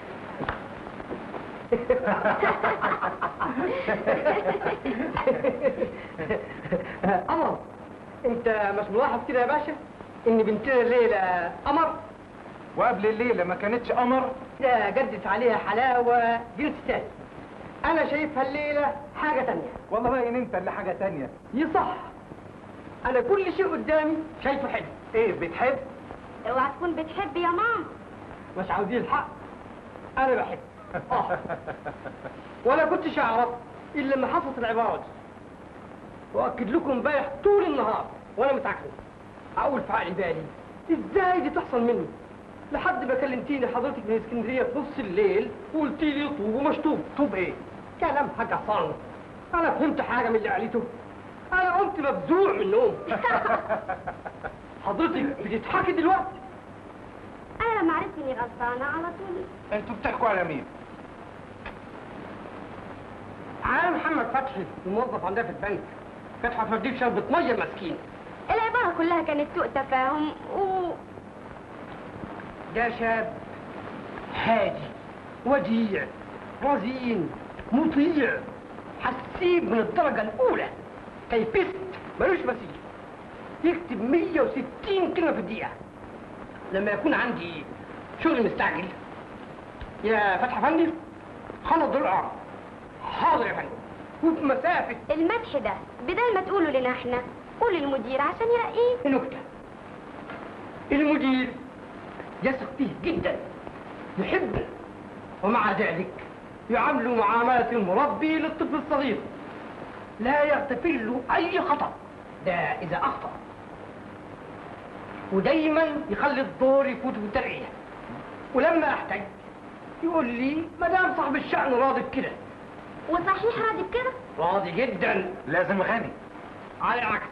قمر انت مش ملاحظ كده يا باشا ان بنتنا الليله قمر وقبل الليله ما كانتش قمر ده جدت عليها حلاوه جنس تاني انا شايفها الليله حاجه تانية والله باين انت اللي حاجه تانية يصح انا كل شيء قدامي شايفه حلو ايه بتحب اوعى تكون بتحب يا ماما مش عاوزين الحق انا بحب اه ولا كنتش اعرف الا لما حصلت العباره دي واكد لكم امبارح طول النهار وانا متعكن اقول في عقلي بالي ازاي دي تحصل مني لحد ما كلمتيني حضرتك من اسكندريه في نص الليل وقلت لي طوب ومشطوب طوب ايه كلام حاجه حصان انا فهمت حاجه من اللي قالته انا قمت مفزوع من النوم حضرتك بتضحكي دلوقتي انا لما عرفت اني غلطانه على طول انتوا بتحكوا على مين عالم محمد فتحي الموظف عندها في البنك كانت هتوديه شربة ميه مسكين العباره كلها كانت سوء تفاهم و ده شاب هادي وديع رزين مطيع حسيب من الدرجة الأولى كيفست ملوش مثيل يكتب 160 كلمة في الدقيقة لما يكون عندي شغل مستعجل يا فتحي فندي خلص دول الأعراب حاضر يا فندم وفي مسافة المدح ده بدل ما تقولوا لنا احنا قول للمدير عشان يرقيه نكتة المدير يثق فيه جدا يحبه ومع ذلك يعامله معاملة المربي للطفل الصغير لا يغتفر له أي خطأ ده إذا أخطأ ودايما يخلي الدور يفوت بالترقية ولما أحتاج يقول لي مدام صاحب الشأن راضي بكده وصحيح راضي بكده راضي جدا لازم غني على العكس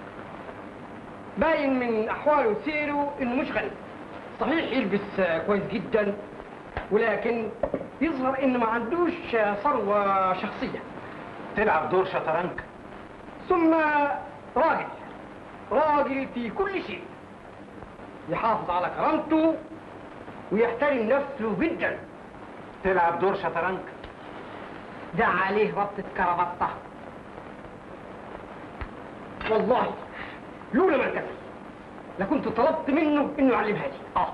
باين من احواله وسيره انه مش غني صحيح يلبس آه، كويس جدا ولكن يظهر انه ما عندوش آه، ثروه شخصيه تلعب دور شطرنج ثم راجل راجل في كل شيء يحافظ على كرامته ويحترم نفسه جدا تلعب دور شطرنج ده عليه ربطة كرافطة والله لولا ما انكسر لكنت طلبت منه انه يعلمها لي اه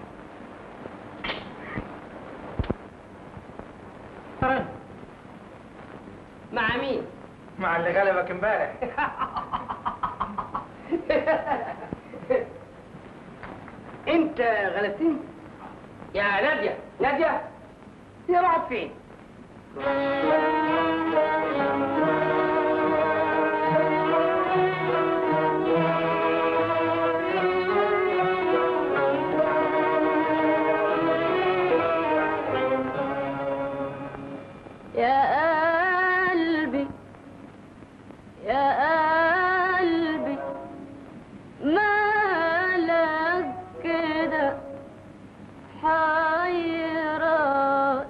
ترى مع مين؟ مع اللي غلبك امبارح انت غلبتني يا نادية نادية هي راحت فين؟ يا قلبي يا قلبي مالك كده حيران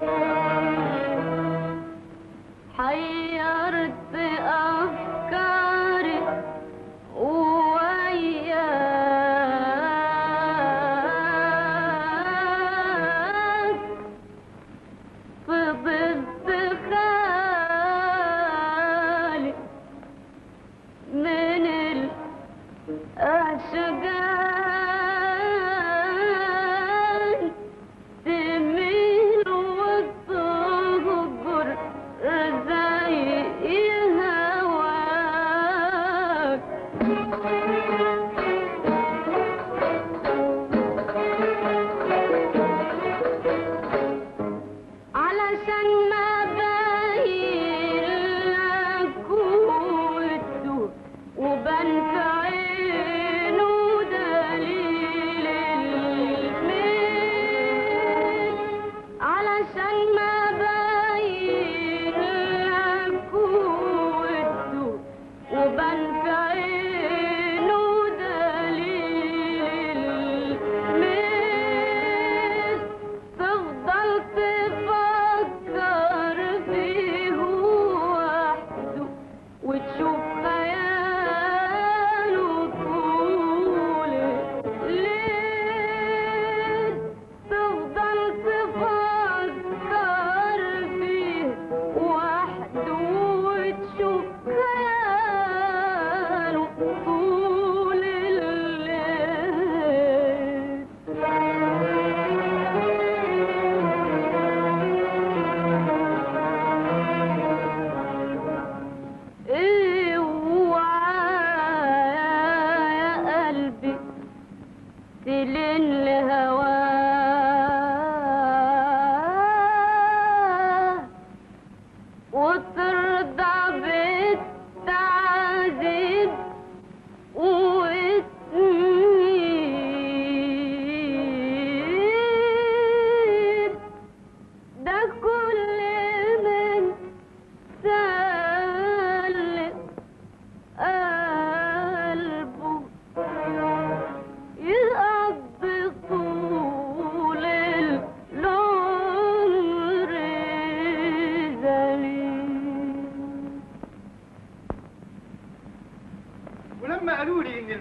حيرت أفكاري وياك فضلت خالي من الأشجان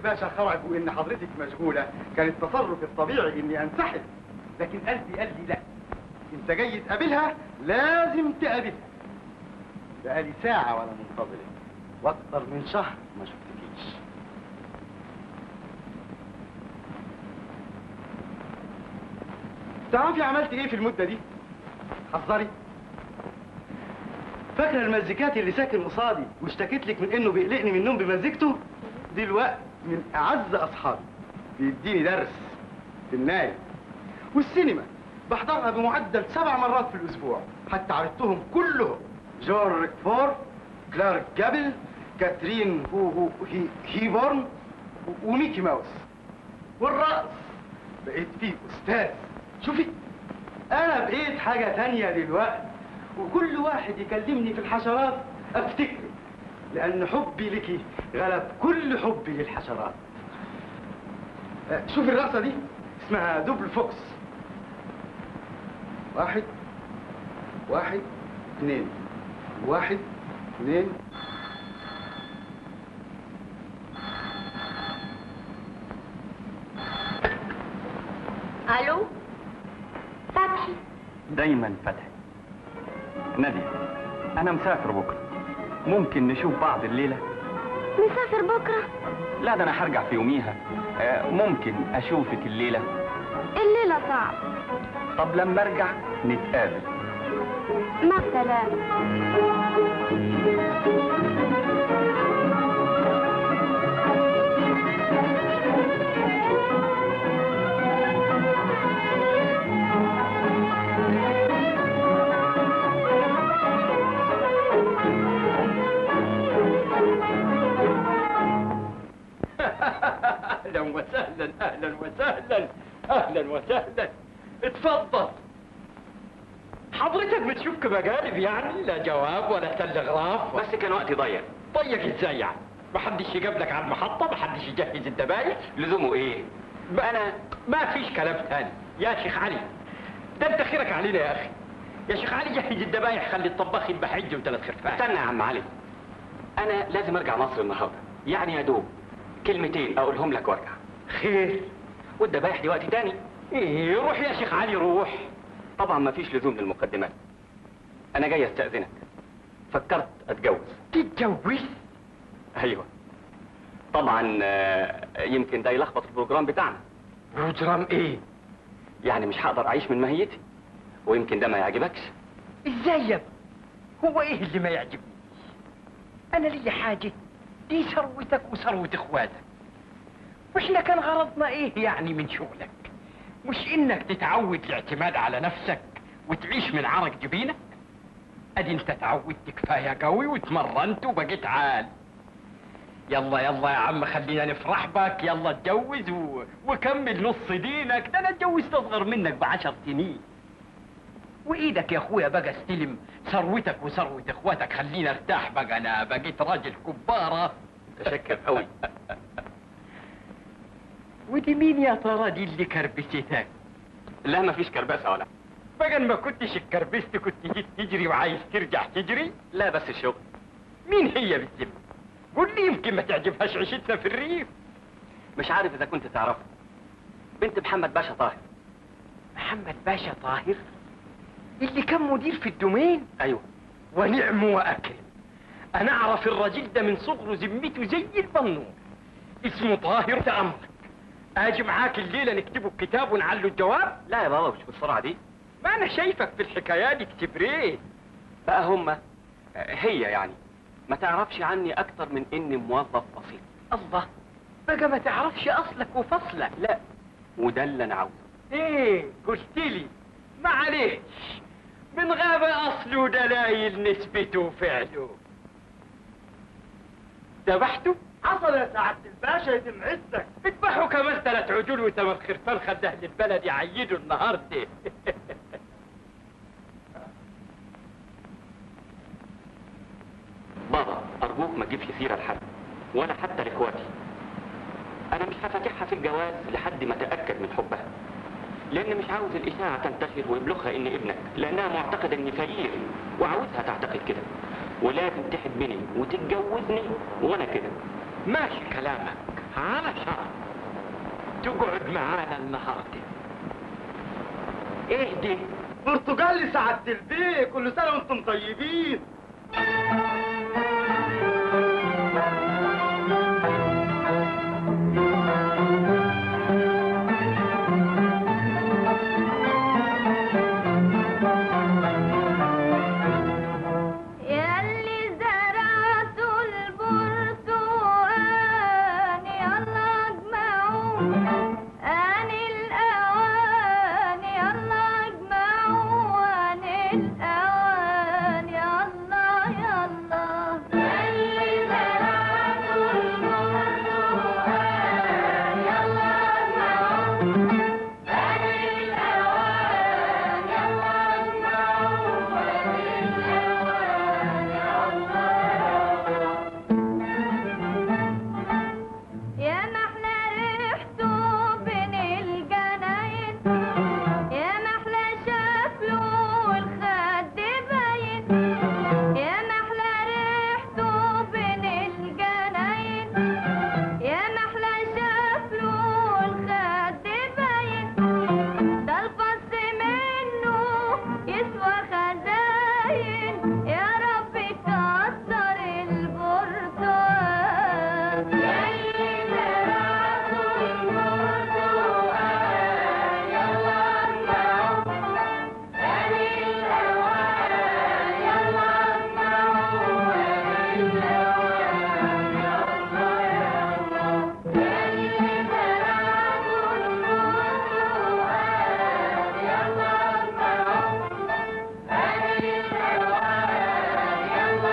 الباشا خرج وان حضرتك مشغوله كان التصرف الطبيعي اني انسحب لكن قلبي قال لي لا انت جاي تقابلها لازم تقابلها بقالي ساعه وانا منتظرك واكتر من شهر ما شفتكيش تعرفي عملت ايه في المده دي حذري فاكره المزيكات اللي ساكن قصادي واشتكيت لك من انه بيقلقني من النوم بمزيكته دلوقتي من اعز اصحابي بيديني درس في النايم والسينما بحضرها بمعدل سبع مرات في الاسبوع حتى عرفتهم كلهم جورج فور كلارك جابل كاترين هو هو هي هيبورن و- وميكي ماوس والرقص بقيت فيه استاذ شوفي انا بقيت حاجه تانية دلوقتي وكل واحد يكلمني في الحشرات افتكره لان حبي لك غلب كل حبي للحشرات آه، شوفي الرقصه دي اسمها دوبل فوكس واحد واحد اثنين واحد اثنين الو فتحي دايما فتحي نادية أنا مسافر بكرة ممكن نشوف بعض الليلة مسافر بكره لا ده أنا هرجع في يوميها آه، ممكن أشوفك الليلة الليله صعب طب لما أرجع نتقابل مع السلامه اهلا وسهلا اهلا وسهلا اهلا وسهلا اتفضل حضرتك بتشك مقالب يعني لا جواب ولا تلغراف بس كان وقتي ضيق طيب ازاي يعني محدش يقابلك على المحطة محدش يجهز الدبايح لزومه إيه؟ ما انا ما فيش كلام تاني يا شيخ علي ده انت خيرك علينا يا اخي يا شيخ علي جهز الدبايح خلي الطباخ يذبح حجه وثلاث خرفان استنى يا عم علي أنا لازم أرجع مصر النهاردة يعني يا دوب كلمتين أقولهم لك وأرجع خير والدبايح دي وقت تاني ايه روح يا شيخ علي روح طبعا مفيش لزوم للمقدمات أنا جاي أستأذنك فكرت أتجوز تتجوز ايوه طبعا آه، يمكن ده يلخبط البروجرام بتاعنا بروجرام ايه يعني مش هقدر اعيش من ماهيتي ويمكن ده ما يعجبكش ازاي يا ابني؟ هو ايه اللي ما يعجبني انا لي حاجه دي ثروتك وثروه اخواتك واحنا كان غرضنا ايه يعني من شغلك مش انك تتعود الاعتماد على نفسك وتعيش من عرق جبينك ادي انت تعودت كفايه قوي وتمرنت وبقيت عال يلا يلا يا عم خلينا نفرح بك يلا اتجوز و... وكمل نص دينك ده انا اتجوزت اصغر منك بعشر سنين وايدك يا اخويا بقى استلم ثروتك وثروه اخواتك خلينا ارتاح بقى انا بقيت راجل كباره متشكر قوي ودي مين يا ترى دي اللي كربستك لا مفيش كرباسه ولا بقى إن ما كنتش اتكربست كنت جيت تجري وعايز ترجع تجري لا بس الشغل مين هي بالذمه قول لي يمكن ما تعجبهاش عيشتنا في الريف مش عارف اذا كنت تعرفه بنت محمد باشا طاهر محمد باشا طاهر اللي كان مدير في الدومين ايوه ونعم واكرم انا اعرف الرجل ده من صغره ذمته زي البنور اسمه طاهر تأمرك اجي معاك الليله نكتبه الكتاب ونعلو الجواب لا يا بابا مش بالسرعه دي ما انا شايفك في الحكايات اكتب ريت بقى هما هي يعني ما تعرفش عني اكتر من اني موظف بسيط الله بقى ما تعرفش اصلك وفصلك لا وده اللي انا عاوزه ايه قلت لي معلش من غاب اصله دلايل نسبته وفعله ذبحته حصل يا سعادة الباشا يتم عزك اذبحوا كمان ثلاث عجول وثمان خرفان خد اهل البلد يعيدوا النهارده بابا ارجوك ما تجيبش سيره لحد ولا حتى لاخواتي انا مش هفاتحها في الجواز لحد ما اتاكد من حبها لان مش عاوز الاشاعه تنتشر ويبلغها اني ابنك لانها معتقده اني فقير وعاوزها تعتقد كده ولازم تحبني وتتجوزني وانا كده ماشي كلامك على شرف تقعد معانا النهارده ايه دي برتقالي سعادة البيه كل سنة وانتم طيبين ياللي زرعتوا البرتقال يلا اجمعوا آن الأوان يلا اجمعوا آن الأوان يلا يلا ياللي زرعتوا البرتقال يلا اجمعوا آن الأوان يلا اجمعوا يا محلى ريحته بين الجناين يا محلى شكله والخد باين يا محلى ريحته بين الجناين يا محلى شكله والخد باين ده الفص منه يسوى خزاين يا رب كتر البرتقال ياللي زرعتوا البرتقال يلا اجمعوا آن الأوان يلا اجمعوا آن الأوان يلا يلا ياللي زرعتوا البرتقال يلا اجمعوا آن الأوان يلا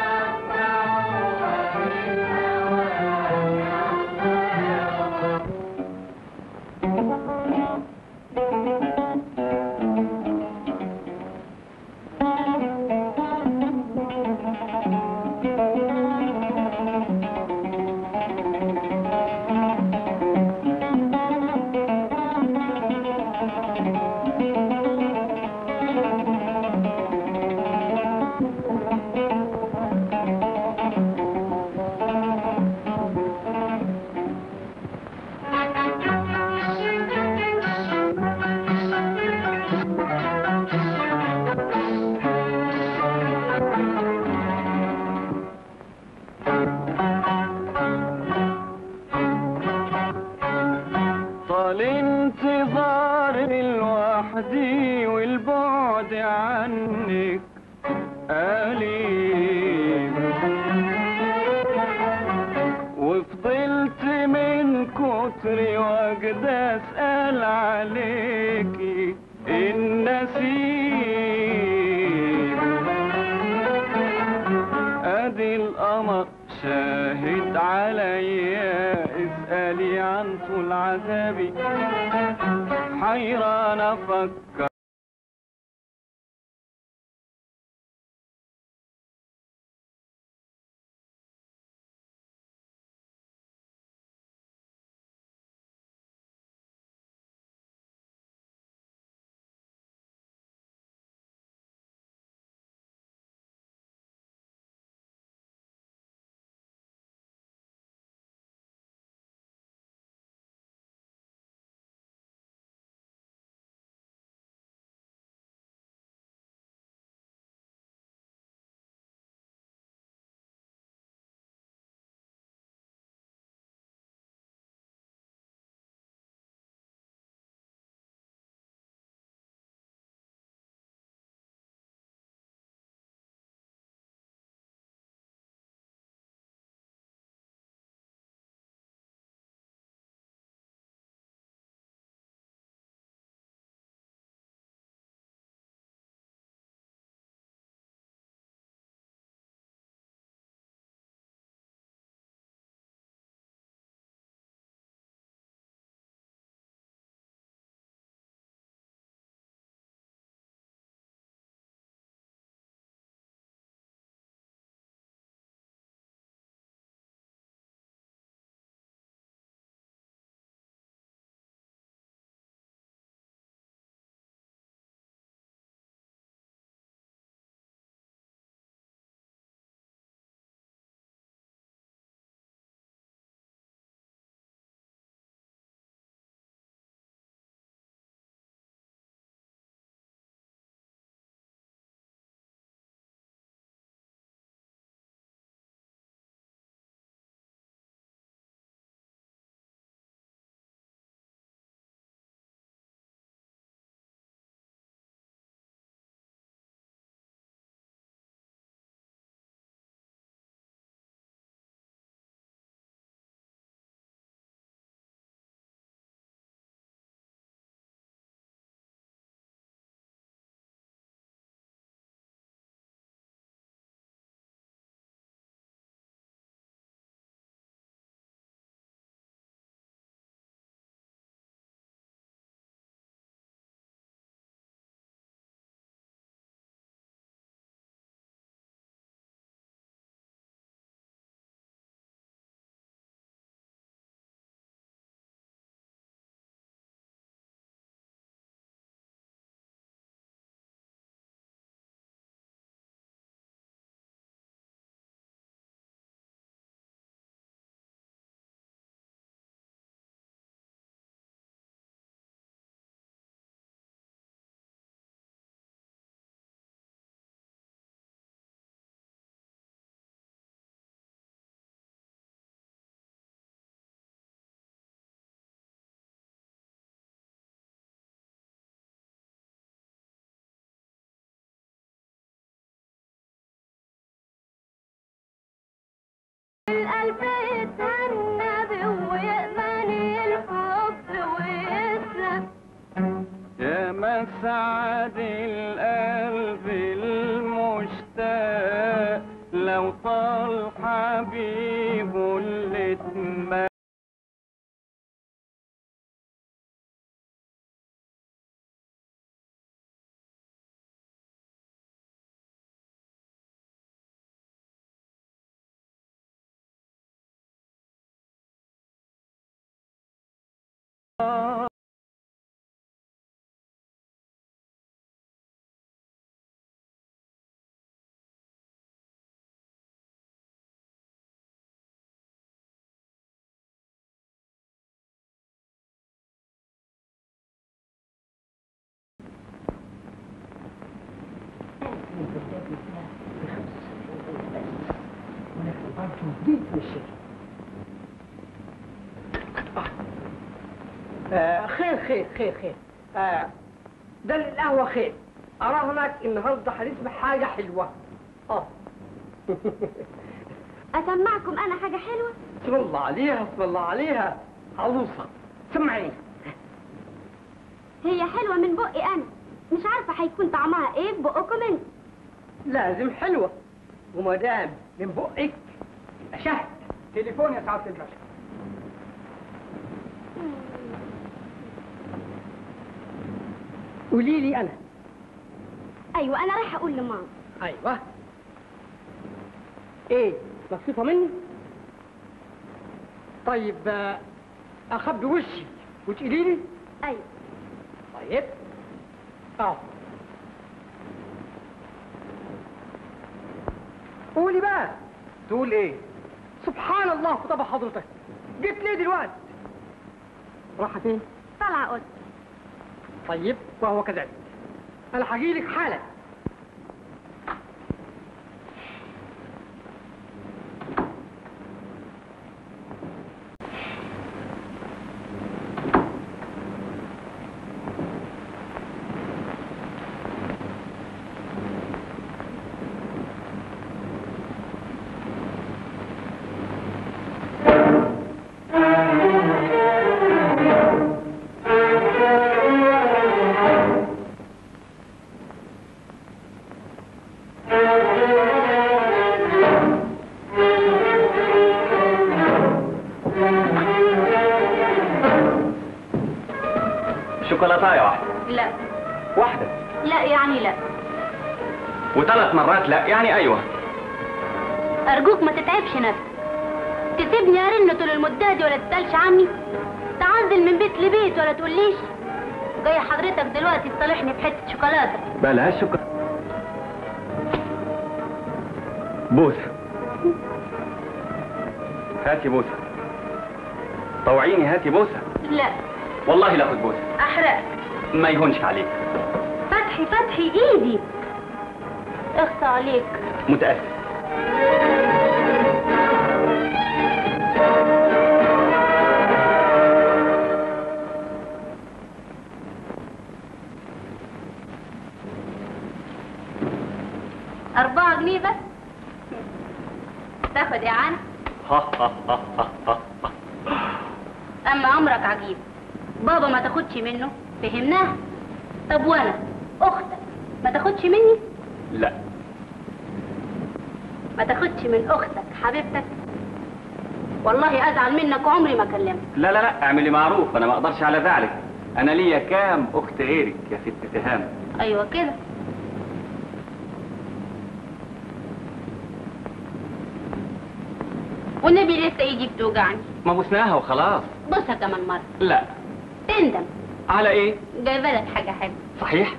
طال انتظاري لوحدي والبعد عنك أليم وفضلت من كتر وجد أسأل عليكي النسيم ادي القمر شاهد عليا اسألي عن طول عذابي حيران افكر قلبي يتهنى ويأمن الحب ويسلم يا مسعد القلب المشتاق لو طال حبيبه اللي اتمنى آه خير خير خير خير آه ده القهوة خير أراهنك النهاردة هنسمع حاجة حلوة اه اسمعكم انا حاجه حلوه اسم الله عليها اسم الله عليها عروسة سمعي هي حلوه من بقي انا مش عارفه هيكون طعمها ايه في بقكم انت لازم حلوة وما دام من بقك أشهد تليفون يا سعادة الباشا قولي لي أنا ايوه انا رايحه اقول لماما أيوه إيه مبسوطة مني؟ طيب آه، أخبي وشي وتقولي لي؟ ايوه طيب اه قولي بقى تقول ايه سبحان الله في طبع حضرتك جيت ليه دلوقتي راحة فين طالعه قلت طيب وهو كذلك انا هجيلك حالا شوكولاتاية واحدة لا واحدة لا يعني لا وثلاث مرات لا يعني أيوة ارجوك ما تتعبش نفسك تسيبني ارن طول المدة دي ولا تسالش عني تعزل من بيت لبيت ولا تقوليش جاي حضرتك دلوقتي تصالحني بحته شوكولاته بلاش شوكولاتة بوسة هاتي بوسة طوعيني هاتي بوسة لا والله لا خد بوسة احرق ما يهونش عليك فتحي فتحي ايدي اخصى عليك متأسف أربعة جنيه بس تاخد يا عم أما أمرك عجيب بابا ما تاخدش منه فهمناها طب وأنا أختك ما تاخدش مني لا ما تاخدش من أختك حبيبتك والله أزعل منك وعمري ما أكلمك لا لا لا اعملي معروف انا ما اقدرش على ذلك انا ليا كام اخت غيرك يا ست تهام أيوة كده والنبي لسه ايدي بتوجعني ما بوسناها وخلاص بصها كمان مرة لا تندم على ايه جايبه لك حاجة حلوة صحيح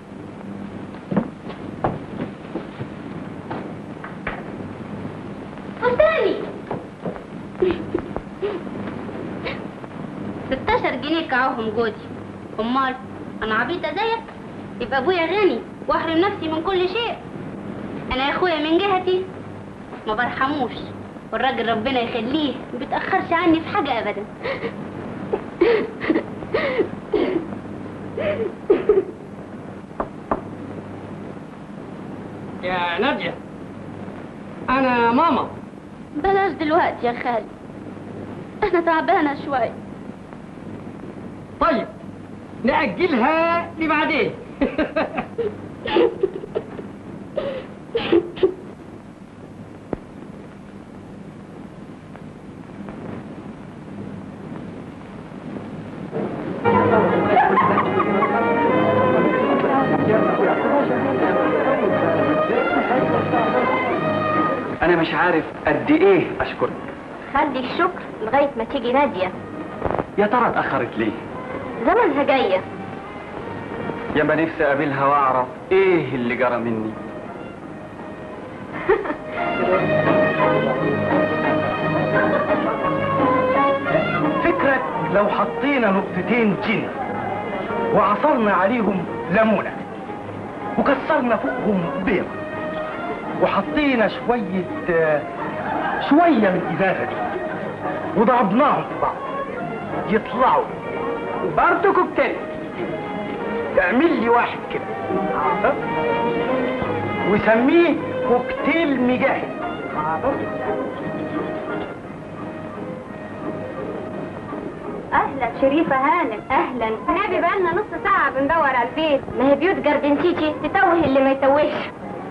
فستاني 16 جنيه كعوهم جودي امال انا عبيطة زيك يبقى ابويا غني واحرم نفسي من كل شيء انا يا اخويا من جهتي ما برحموش والراجل ربنا يخليه ما بيتاخرش عني في حاجه ابدا يا نادية أنا ماما بلاش دلوقتي يا خالي انا تعبانه شوي طيب نأجلها لبعدين انا مش عارف قد ايه اشكرك خلي الشكر لغاية ما تيجي نادية يا ترى اتاخرت ليه زمنها جاية يا ما نفسي اقابلها واعرف ايه اللي جرى مني فكرك لو حطينا نقطتين جن وعصرنا عليهم ليمونة وكسرنا فوقهم بيض وحطينا شوية آه، شوية من الإزازة دي وضربناهم في بعض يطلعوا برضه كوكتيل اعمل لي واحد كده ها؟ وسميه كوكتيل مجاهد اهلا شريفة هانم اهلا نبي بقالنا نص ساعة بندور على البيت ما هي بيوت جاردنتيتي تتوه اللي ما يتوهش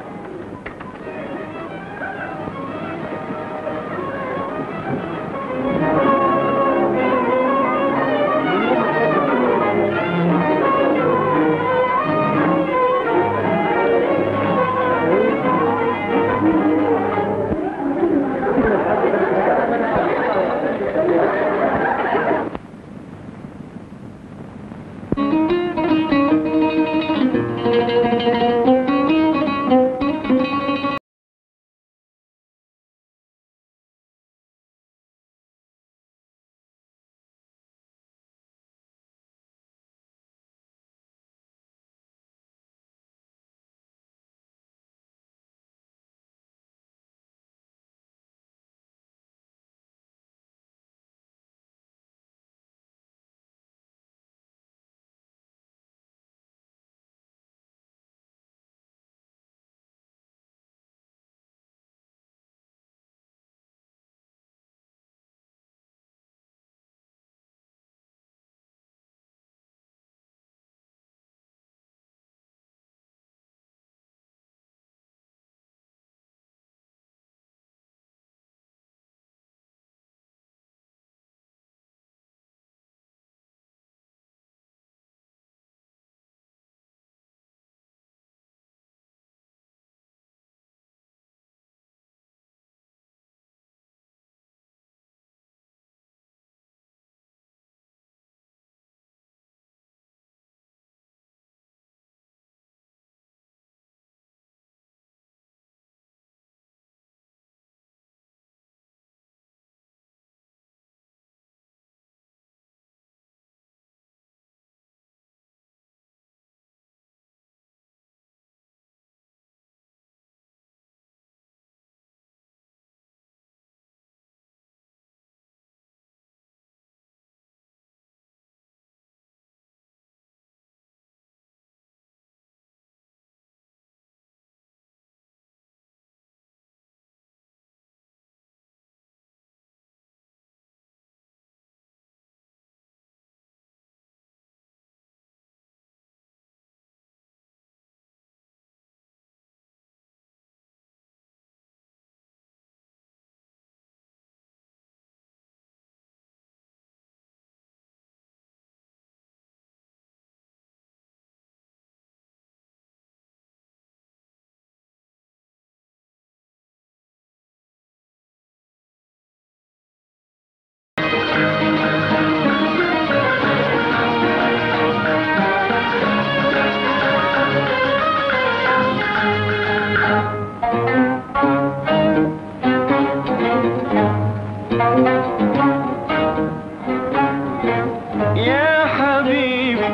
يا حبيبي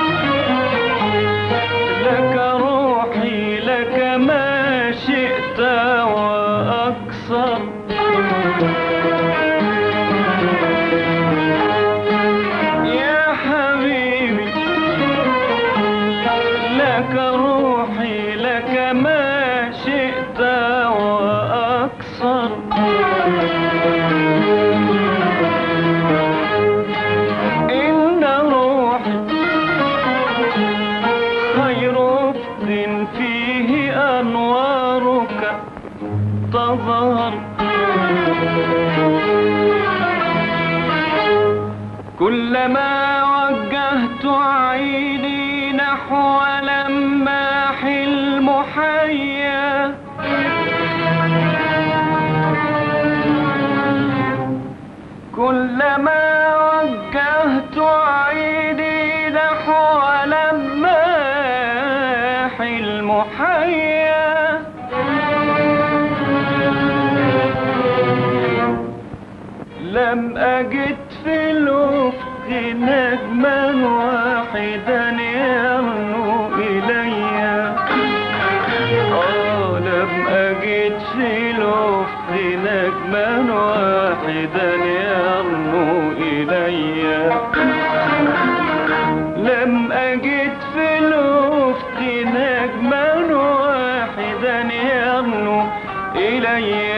لك روحي لك ما شئت وأكثر يا حبيبي لك روحي لك ما شئت وأكثر تظهر كلما وجهت عيني نحو لماح المحيا كلما وجهت عيني نحو لماح المحيا لم أجد في الأفق نجما واحدا يرنو إلي آه لم أجد في الأفق نجما واحدا يرنو إلي لم أجد في الأفق نجما واحدا يرنو إلي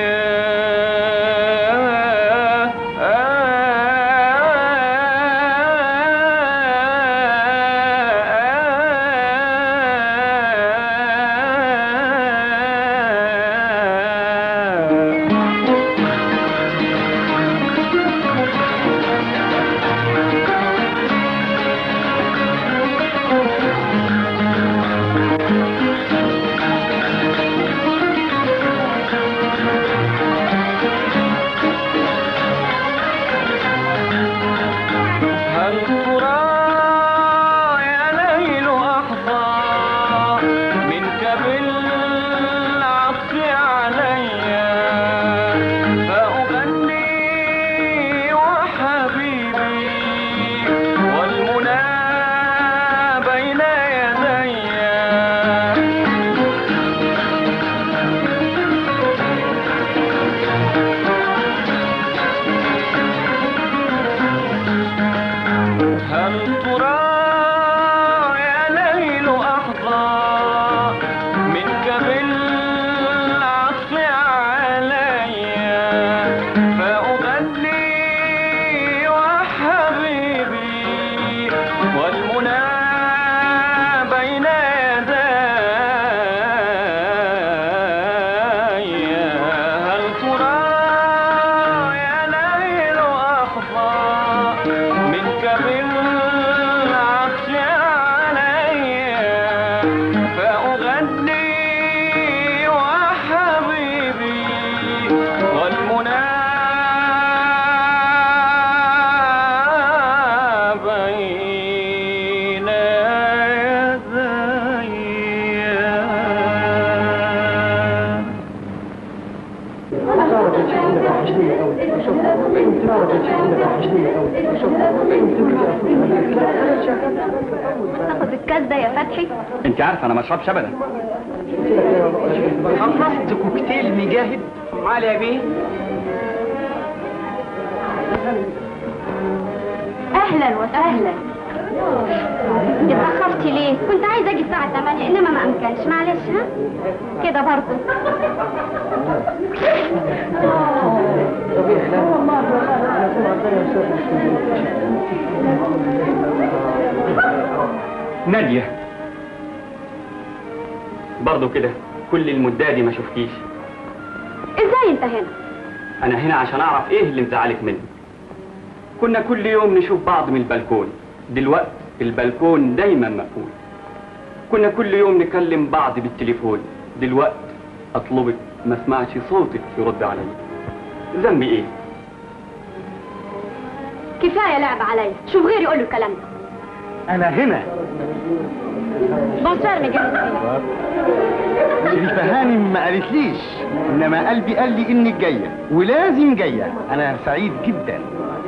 هل ترى يا ليل أحظى منك بالعطف علي فأغني وحبيبي والمنى بين يدي هل ترى يا ليل أحظى منك بالعطف علي فأغني وحبيبي والمنى بين يدي هل ترى يا ليل أحظى منك بالعطش علي فأغني وحبيبي والمنى بين يدي تاخد الكاس ده يا فتحي انت عارفه انا ما اشربش ابدا خلصت كوكتيل مجاهد معالي يا بيه اهلا وسهلا اتأخرتي ليه؟ كنت عايزة اجي الساعة 8 انما ما امكنش معلش ها؟ كده برضه ناديه برضه كده كل المدة دي ما شفتيش ازاي انت هنا؟ انا هنا عشان اعرف ايه اللي مزعلك مني كنا كل يوم نشوف بعض من البلكون دلوقتي البلكون دايما مقفول كنا كل يوم نكلم بعض بالتليفون دلوقتي اطلبك ما اسمعش صوتك يرد عليا ذنبي ايه كفاية لعب عليا شوف غيري يقول له الكلام ده انا هنا بونسوار مجهز شريفة هانم ما قالتليش انما قلبي قال لي انك جاية ولازم جاية انا سعيد جدا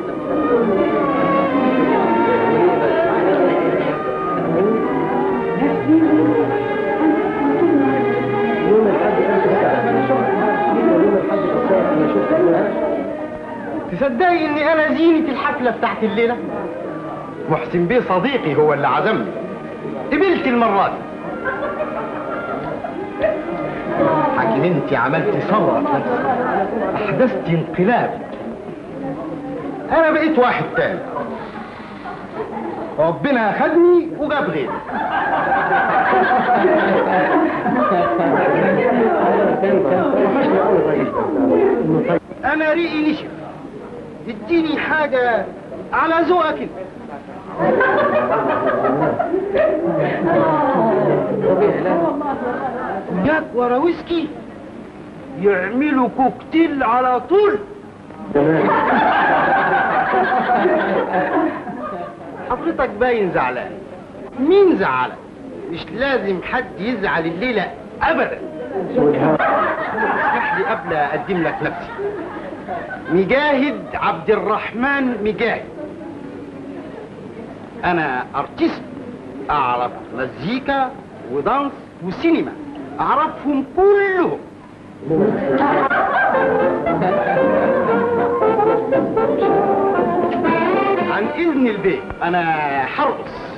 تصدقي اني انا زينة الحفلة بتاعت الليلة محسن بيه صديقي هو اللي عزمني قبلت المرة دي لكن انت عملتي ثورة في نفسك احدثتي انقلاب انا بقيت واحد تاني ربنا خدني وجاب غيري انا ريقي نشف اديني حاجه على ذوقك انت جاك ورا ويسكي يعملوا كوكتيل على طول حضرتك باين زعلان مين زعلك مش لازم حد يزعل الليلة ابدا اسمح لي قبل اقدم لك نفسي مجاهد عبد الرحمن مجاهد انا ارتست اعرف مزيكا ودانس وسينما اعرفهم كلهم عن اذن البيت انا حرقص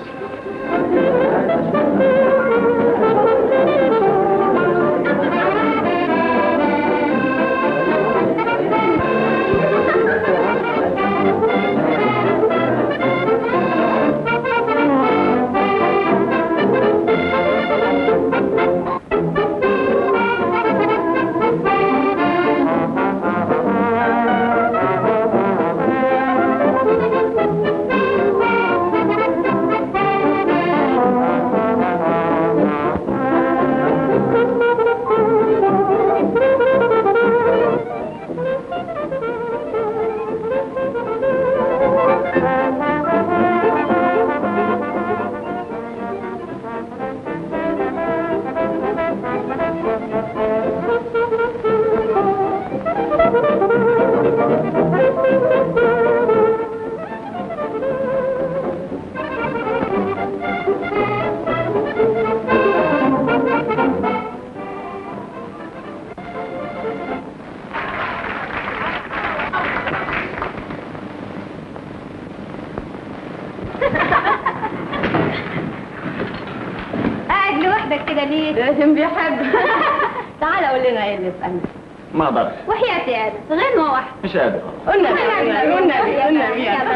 قاعد لوحدك كده ليه؟ لازم بيحب تعالى قول لنا ايه اللي في قلبك ما اقدرش وحياتي يا غنوة واحدة مش قادر قلنا قلنا قلنا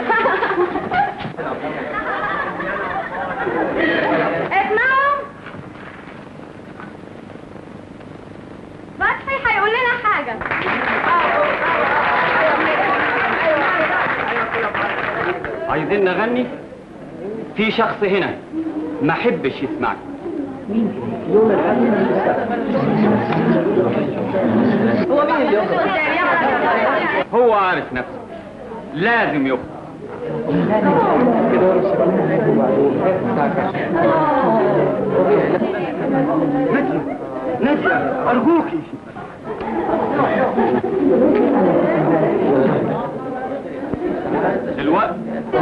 اسمعوا فتحي هيقول لنا حاجة عايزين نغني في شخص هنا ما حبش يسمعك هو مين اللي هو عارف نفسه لازم يخرج نادية نادية ارجوكي الوقت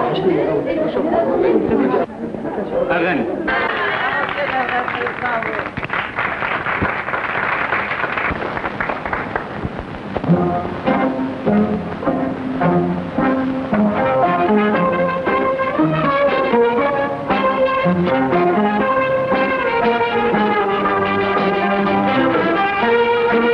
اغني Thank you.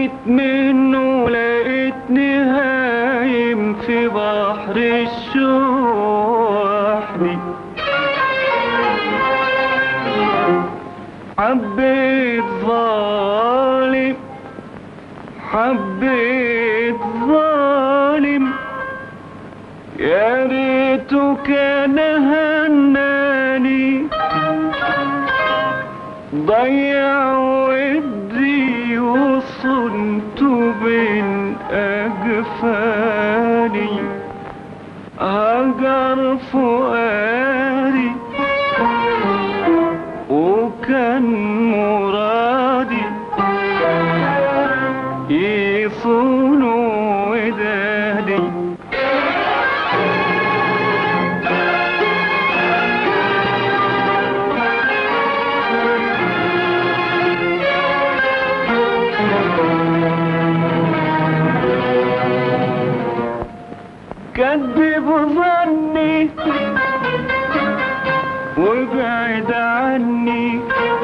صحيت منه لقيتني هايم في بحر الشوحدي حبيت ظالم حبيت ظالم يا ريته كان هناني ضيع ودي وصنت بين أجفاني هجر فؤادي وكان مرادي يصون ودادي كذب ظني وابعد عني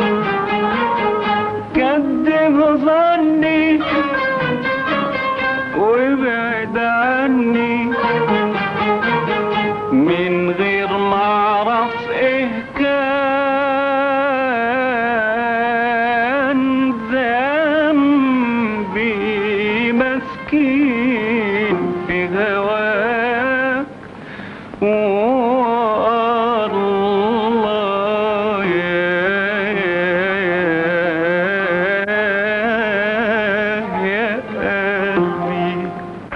كذب ظني وابعد عني من غير ما اعرف ايه كان ذنبي مسكين في هواك والله يا يا قلبي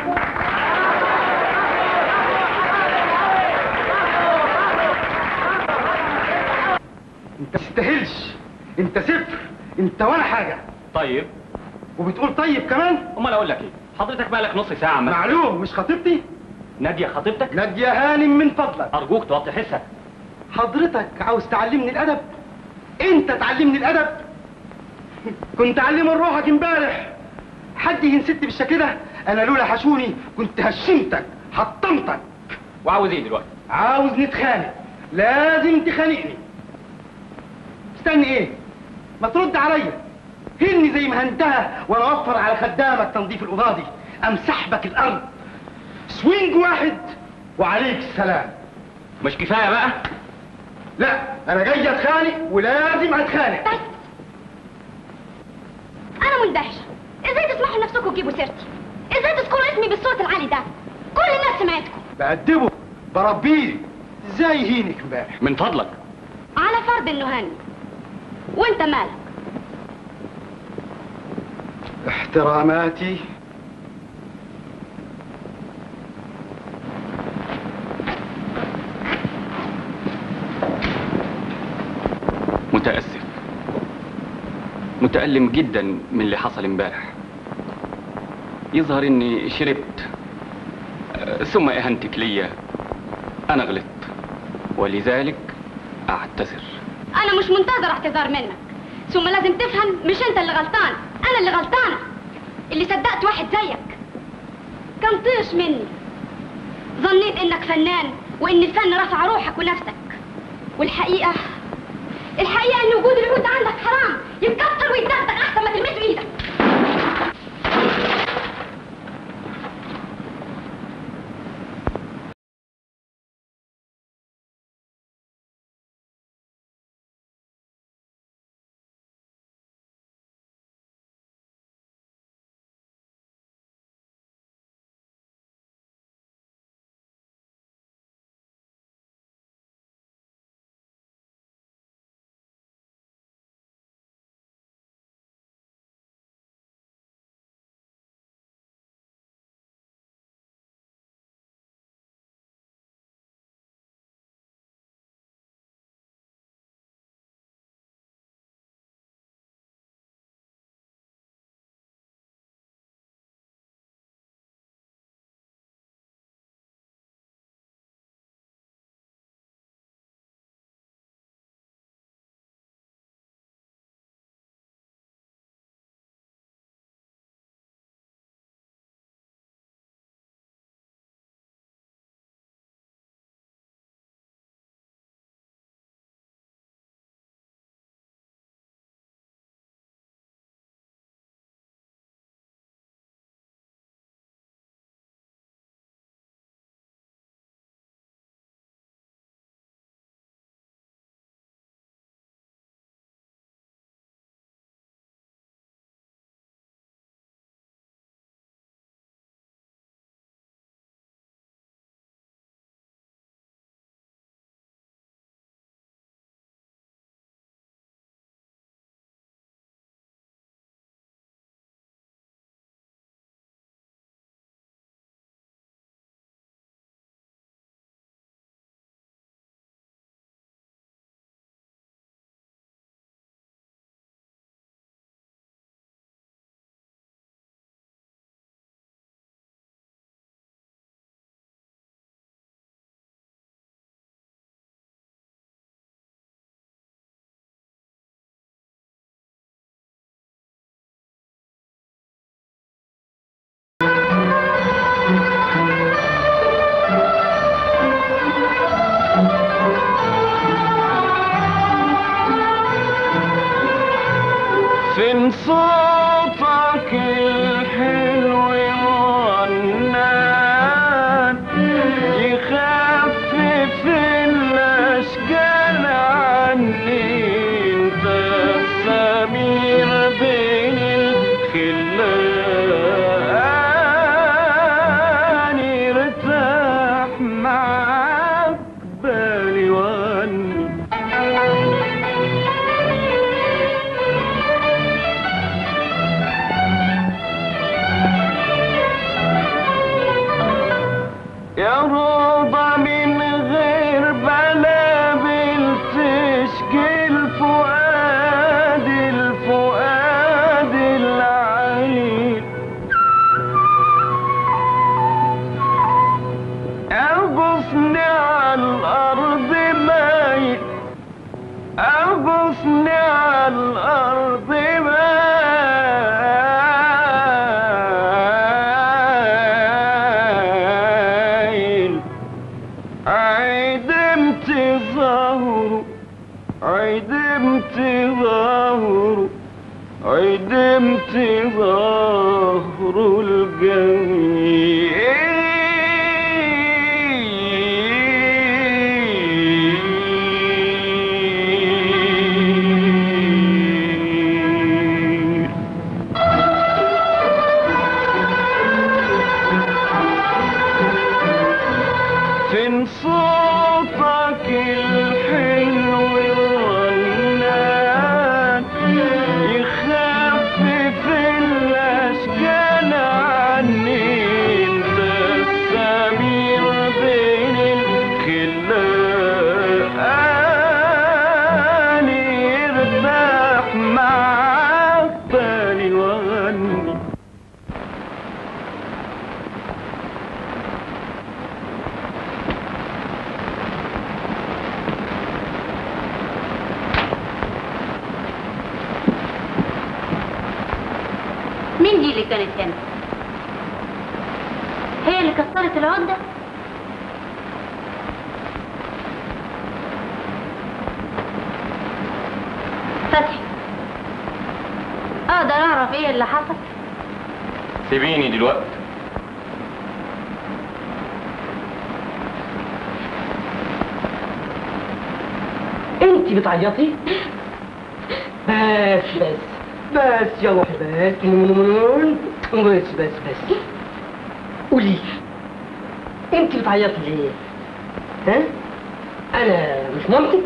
انت تستاهلش انت صفر انت ولا حاجه طيب وبتقول طيب كمان امال اقول لك ايه حضرتك بقالك نص ساعه عمال معلوم مش خطيبتي ناديه خطيبتك ناديه هانم من فضلك ارجوك توطي حسك حضرتك عاوز تعلمني الادب انت تعلمني الادب كنت علمه روحك امبارح حد ينسد بالشكل ده انا لولا حشوني كنت هشمتك حطمتك وعاوز ايه دلوقتي عاوز نتخانق لازم تخانقني استني ايه ما ترد عليا هني زي ما هنتها وانا اوفر على خدامك تنظيف الاوضه دي امسح بك الارض سوينج واحد وعليك السلام مش كفايه بقى لا انا جاي اتخانق ولازم اتخانق طيب انا مندهشه ازاي تسمحوا لنفسكم تجيبوا سيرتي ازاي تذكروا اسمي بالصوت العالي ده كل الناس سمعتكم بأدبه بربيه ازاي يهينك امبارح من فضلك على فرض انه هاني وانت مالك احتراماتي متاسف متالم جدا من اللي حصل امبارح يظهر اني شربت آه، ثم اهانتك ليا انا غلطت ولذلك اعتذر انا مش منتظر اعتذار منك ثم لازم تفهم مش انت اللي غلطان انا اللي غلطانه اللي صدقت واحد زيك كان طيش مني ظنيت انك فنان وان الفن رفع روحك ونفسك والحقيقه الحقيقه ان وجود العود عندك حرام يتكسر ويتدغدغ احسن ما تلمسه ايدك فين صوتك الحلو والنان يخفف الاشكال عني انت السمير بين الخلان ارتاح معاك بالي واني يا روضة من غير بلابل تشكي الفؤاد الفؤاد العليل أغصني على الأرض مايل أغصني على الأرض مايل عدمت ظهره عدمت ظهره عدمت ظهره الجميل فين صوتك الحلو الغنان يخفف الاشكال عني انت السمير بين الخلان ارتاح معاك بالي وغني مين دي اللي كانت هنا هي اللي كسرت العقدة فتحي اقدر اعرف ايه اللي حصل سيبيني دلوقتي انت بتعيطي بس بس بس يا روحي بس بس بس بس قولي انت بتعيطي ليه ها انا مش مامتك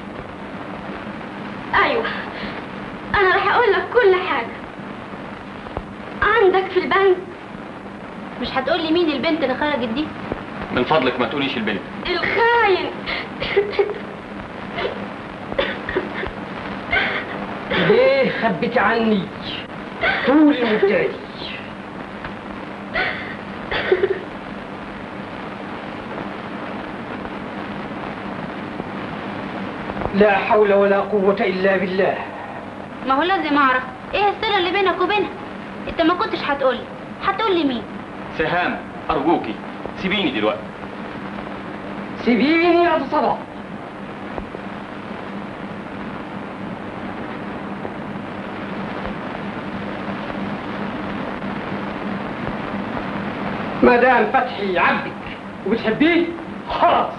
ايوه انا راح اقول لك كل حاجه عندك في البنك مش هتقول لي مين البنت اللي خرجت دي من فضلك ما تقوليش البنت الخاين ليه خبيتي عني طول المبتدئ لا حول ولا قوة إلا بالله ما هو لازم اعرف ايه السر اللي بينك وبينها انت ما كنتش هتقولي هتقولي مين سهام ارجوكي سيبيني دلوقتي سيبيني يا صلاح ما دام فتحي عبدك وبتحبيه خلاص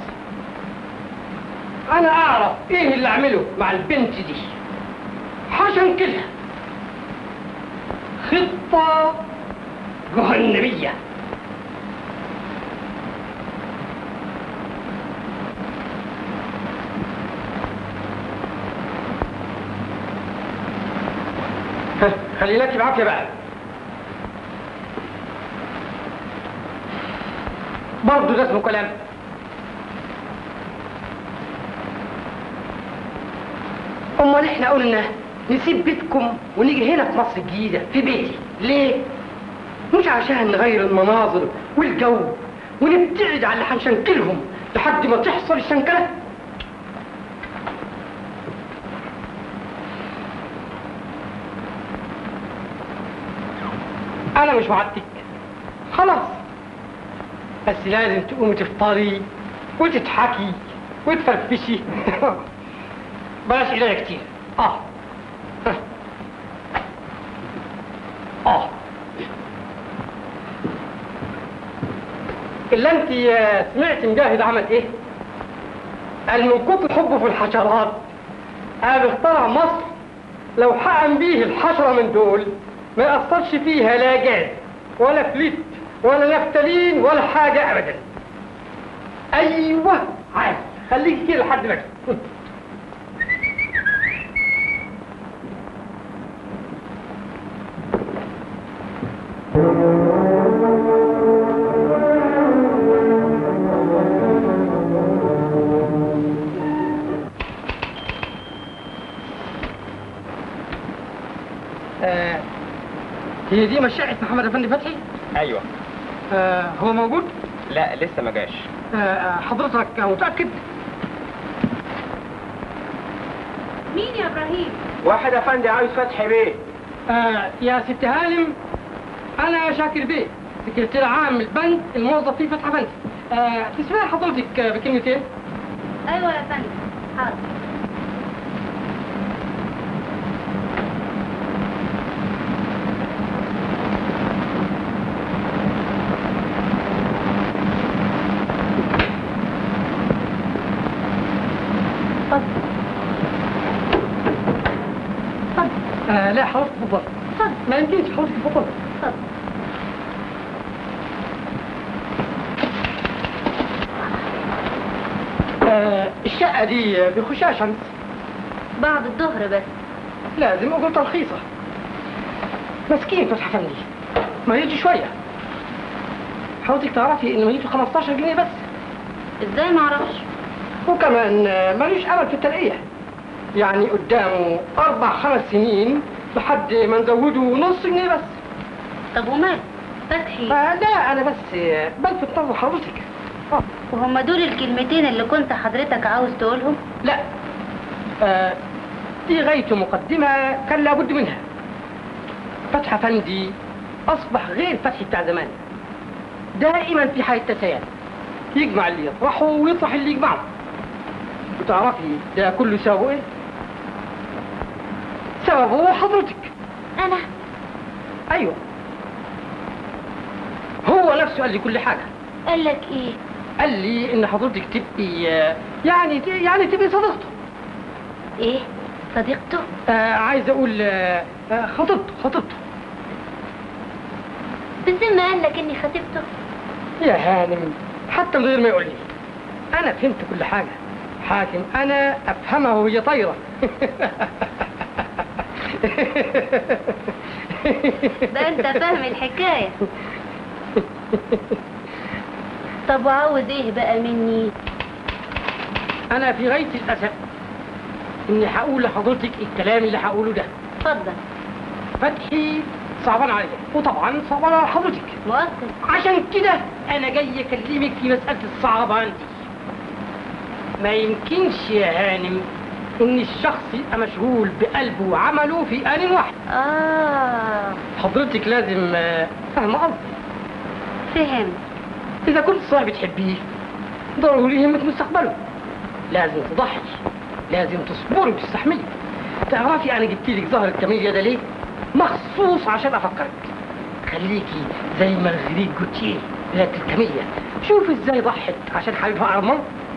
انا اعرف ايه اللي اعمله مع البنت دي عشان كده خطة جهنمية ها، خليناك بعافية بقى برضه ده اسمه كلام امال احنا قلنا نسيب بيتكم ونيجي هنا في مصر الجديدة في بيتي ليه؟ مش عشان نغير المناظر والجو ونبتعد عن اللي هنشنكلهم لحد ما تحصل الشنكلة أنا مش وعدتك خلاص بس لازم تقومي تفطري وتضحكي وتفرفشي بلاش إيديا كتير اه الا انت آه، سمعت مجاهد عمل ايه؟ قال من كتر حبه في الحشرات قال اخترع مصر لو حقن بيه الحشرة من دول ما يأثرش فيها لا جاز ولا فليت ولا نفتالين ولا حاجة أبدا أيوه عادي خليك كده لحد ما أجي. آه، هي دي مشيئة محمد أفندي فتحي؟ ايوه آه، هو موجود؟ لا لسه ما جاش آه، آه، حضرتك متأكد؟ مين يا ابراهيم واحد افندي عاوز فتحي بيه آه، يا ست هانم أنا شاكر بيه سكرتير عام البنك الموظف في فتح بنك آه، تسمعي حضرتك آه، بكلمتين؟ ايوه يا فندم حاضر آه، لا حضرتك تفضل ما يمكنش حضرتك تفضل آه، الشقة دي بخشاش شمس بعد الظهر بس لازم أقول ترخيصة مسكين فتح فندي ما يجي شوية حضرتك تعرفي إنه يجي 15 جنيه بس ازاي ما اعرفش وكمان آه، ماليش أمل في الترقية يعني قدامه أربع خمس سنين لحد ما نزوده نص جنيه بس طب ومال فتحي آه لا أنا بس آه، بلفت نظر حضرتك آه. وهم دول الكلمتين اللي كنت حضرتك عاوز تقولهم لا آه دي غاية مقدمة كان لابد منها فتح فندي أصبح غير فتحي بتاع زمان دائما في حالة تسيان يجمع اللي يطرحه ويطرح اللي يجمعه وتعرفي ده كله سببه ايه؟ سببه حضرتك انا ايوه هو نفسه قال لي كل حاجه قال لك ايه قال لي ان حضرتك تبقي آه، يعني يعني تبقي صديقته ايه صديقته آه عايز اقول آه آه، خطيبته خطيبته بالذمة قال لك اني خطيبته يا هانم حتى من غير ما يقول لي انا فهمت كل حاجه حاكم انا افهمها وهي طايره ده انت فاهم الحكاية طب وعاوز ايه بقى مني انا في غايه الاسف اني هقول لحضرتك الكلام اللي هقوله ده اتفضل فتحي صعبان عليا وطبعا صعبان على حضرتك مؤكد عشان كده انا جاي اكلمك في مساله الصعبان دي ما يمكنش يا هانم ان الشخص يبقى مشغول بقلبه وعمله في ان واحد اه حضرتك لازم آه، فاهمه قصدي فهم اذا كنت صاحب بتحبيه ضروري يهمك مستقبله لازم تضحي لازم تصبري وتستحملي تعرفي انا جبت لك زهر الكاميليا ده ليه مخصوص عشان افكرك خليكي زي مارغريت جوتيه ذات الكاميليا شوف ازاي ضحت عشان حبيبها ارمان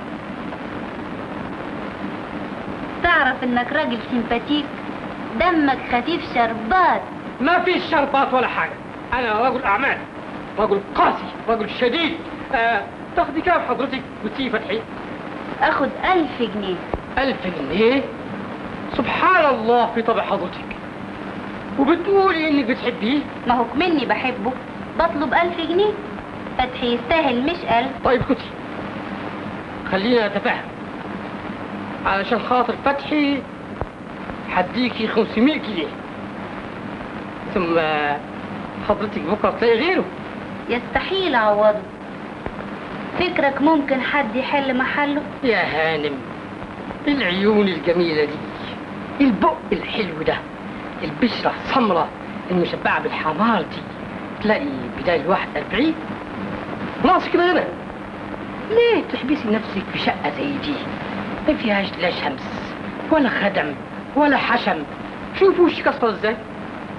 تعرف انك راجل سيمباتيك دمك خفيف شربات ما فيش شرطات ولا حاجه انا رجل اعمال رجل قاسي رجل شديد آه تاخدي كام حضرتك جوتيه فتحي اخد الف جنيه ألف جنيه سبحان الله في طبع حضرتك وبتقولي انك بتحبيه ما هو مني بحبه بطلب الف جنيه فتحي يستاهل مش الف طيب كنتي خلينا نتفاهم علشان خاطر فتحي هديكي 500 جنيه ثم حضرتك بكره تلاقي غيره يستحيل اعوضه فكرك ممكن حد يحل محله يا هانم العيون الجميلة دي البق الحلو ده البشرة السمراء المشبعة بالحمار دي تلاقي بداية الواحد أربعين ناقص كده هنا ليه تحبسي نفسك في شقة زي دي ما فيهاش لا شمس ولا خدم ولا حشم شوفوا وشك أصفر ازاي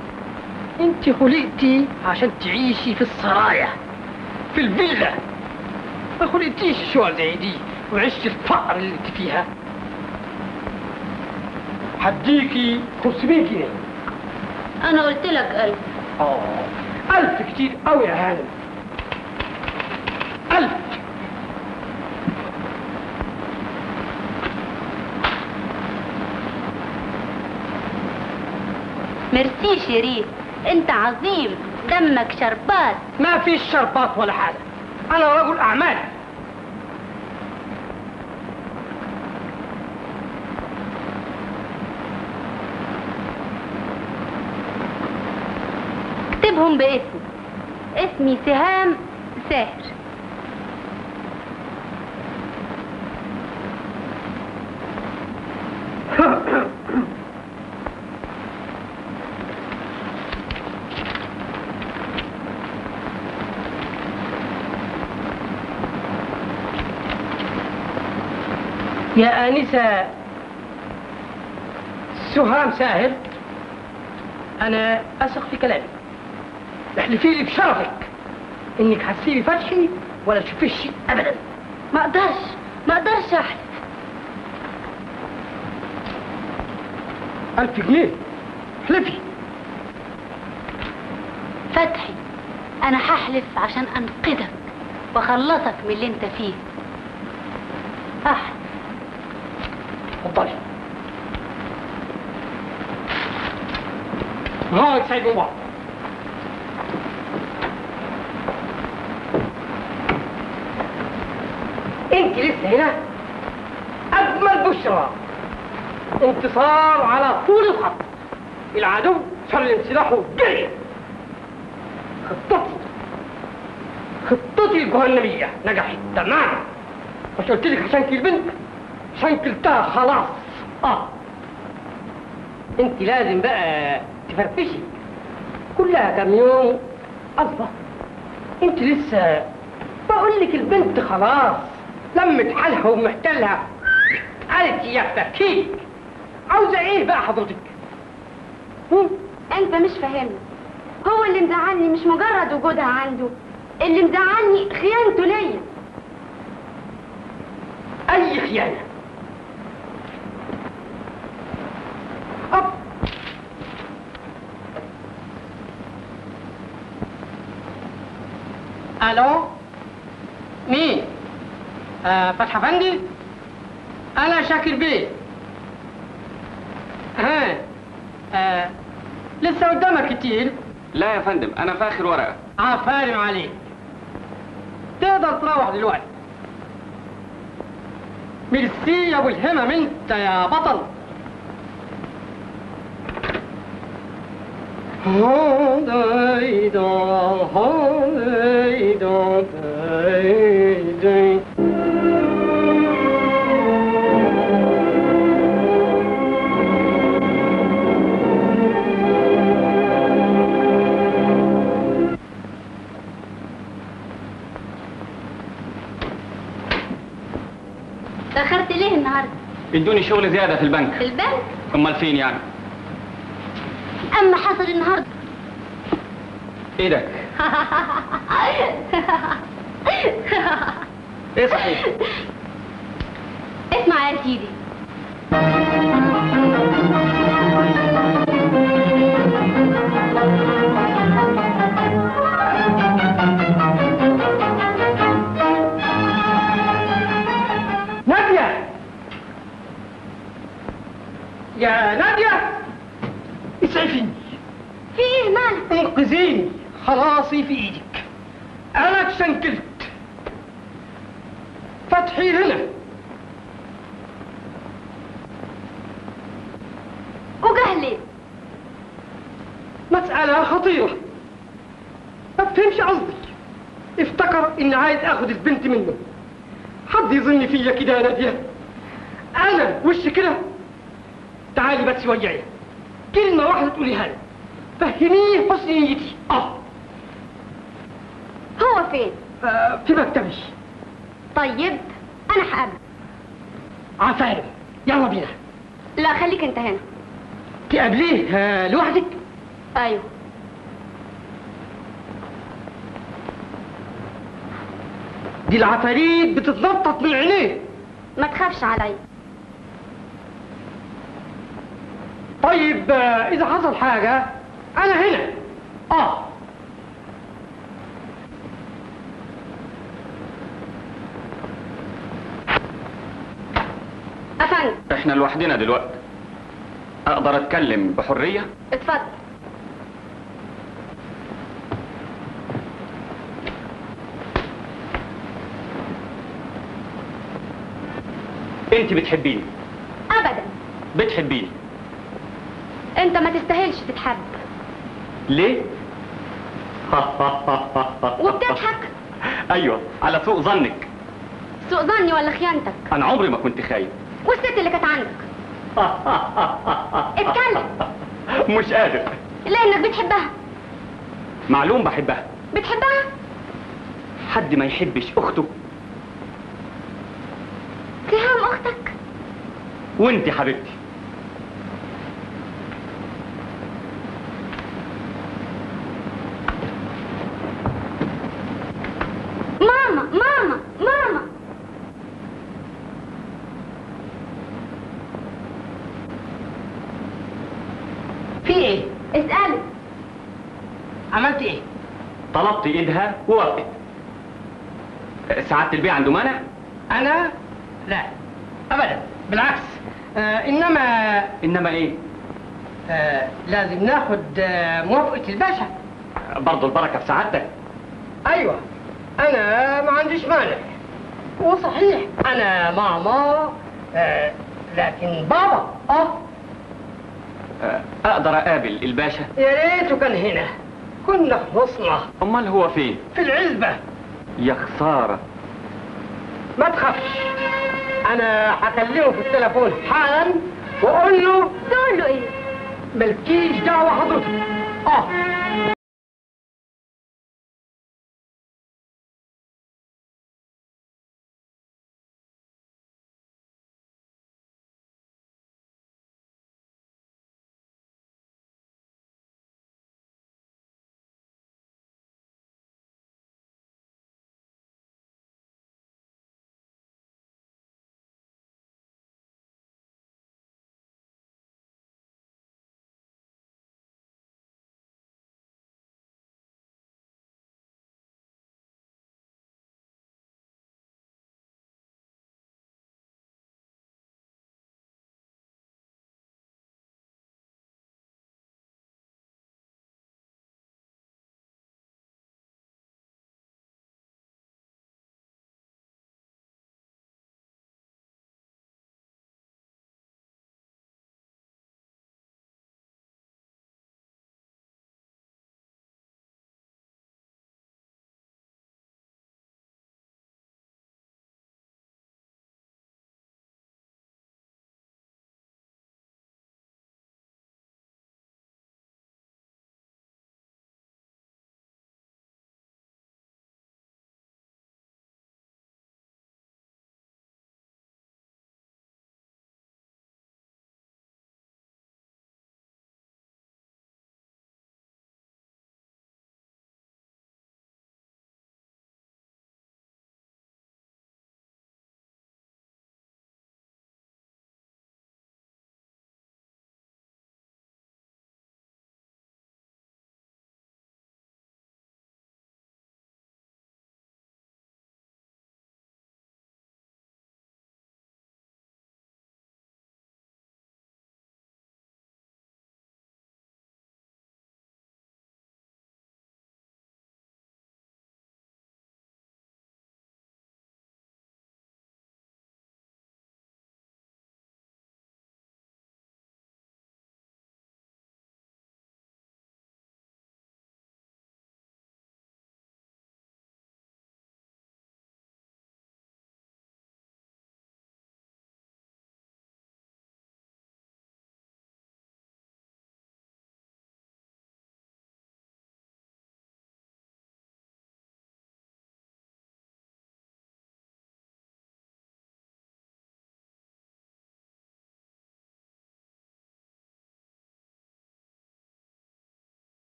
انت خلقتي عشان تعيشي في السرايا في الفيلا ما خلقتيش شو زي دي وعشت الفقر اللي انت فيها هديكي 500 جنيه انا قلت لك ألف اه ألف كتير قوي يا هانم ألف ميرسي شريف انت عظيم دمك شربات ما فيش شربات ولا حاجة أنا رجل أعمال اكتبهم باسمي اسمي سهام ساهر يا آنسة سهام ساهر أنا أثق في كلامي احلفي لي بشرفك إنك هتسيبي فتحي ولا تشوفيش شيء أبدا ما اقدرش ما اقدرش احلف ألف جنيه احلفي فتحي انا هحلف عشان انقذك واخلصك من اللي انت فيه هحلف اتفضلي هاي سعيد من بعض انت لسه هنا اجمل بشرى انتصار على طول الخط العدو سلم سلاحه جري خطتي خطتي الجهنمية نجحت تمام مش قلت لك عشان البنت عشان كلتها خلاص اه انت لازم بقى تفرفشي كلها كام يوم الله انت لسه بقول لك البنت خلاص لمت حالها ومحتلها قالت يا فكيك عاوزه ايه بقى حضرتك هم؟ انت مش فاهمني هو اللي مزعلني مش مجرد وجودها عنده اللي مزعلني خيانته ليا اي خيانه أب. الو مين آه فتح افندي انا شاكر بيه ها آه لسه قدامك كتير لا يا فندم انا في اخر ورقه عفارم عليك تقدر تروح دلوقتي ميرسي يا ابو الهمم انت يا بطل هديدا هديدا ديدي. تأخرت ليه النهارده ادوني شغل زياده في البنك في البنك امال فين يعني اما حصل النهارده ايدك ايه صحيح اسمع يا سيدي نادية يا نادية اسعفيني في ايه مالك انقذيني خلاصي في ايدك انا اتشنكلت فتحي هنا وجهلي مسألة خطيرة ما تفهمش قصدي افتكر اني عايز اخد البنت منه حد يظن فيا كده يا نادية انا وش كده تعالي بس ويايا كلمة واحدة تقوليها لي فهميه حسن نيتي اه هو فين آه، في مكتبي طيب انا هقابله عفارم يلا بينا لا خليك انت هنا تقابليه آه، لوحدك ايوه دي العفاريت بتتنطط من عينيه ما تخافش عليا طيب آه، اذا حصل حاجه انا هنا اه افندم احنا لوحدنا دلوقتي اقدر اتكلم بحريه اتفضل انت بتحبيني ابدا بتحبيني انت ما تستاهلش تتحب ليه وبتضحك ايوه على سوء ظنك سوء ظني ولا خيانتك انا عمري ما كنت خايف والست اللي كانت عندك اتكلم مش قادر لانك بتحبها معلوم بحبها بتحبها حد ما يحبش اخته سهام اختك وانت حبيبتي ماما ماما ماما في ايه اسأله عملت ايه طلبت ايدها ووافقت سعادة البيع عنده مانع انا لا ابدا بالعكس آه انما انما ايه آه لازم ناخد آه موافقه الباشا برضه البركه في سعادتك ايوه انا ما عنديش مانع وصحيح انا ماما آه لكن بابا اه آه، اقدر اقابل الباشا يا ريته كان هنا كنا خلصنا امال هو فين في العزبه يا خساره ما تخافش انا هكلمه في التليفون حالا واقول له تقول له ايه مالكيش دعوه حضرتك اه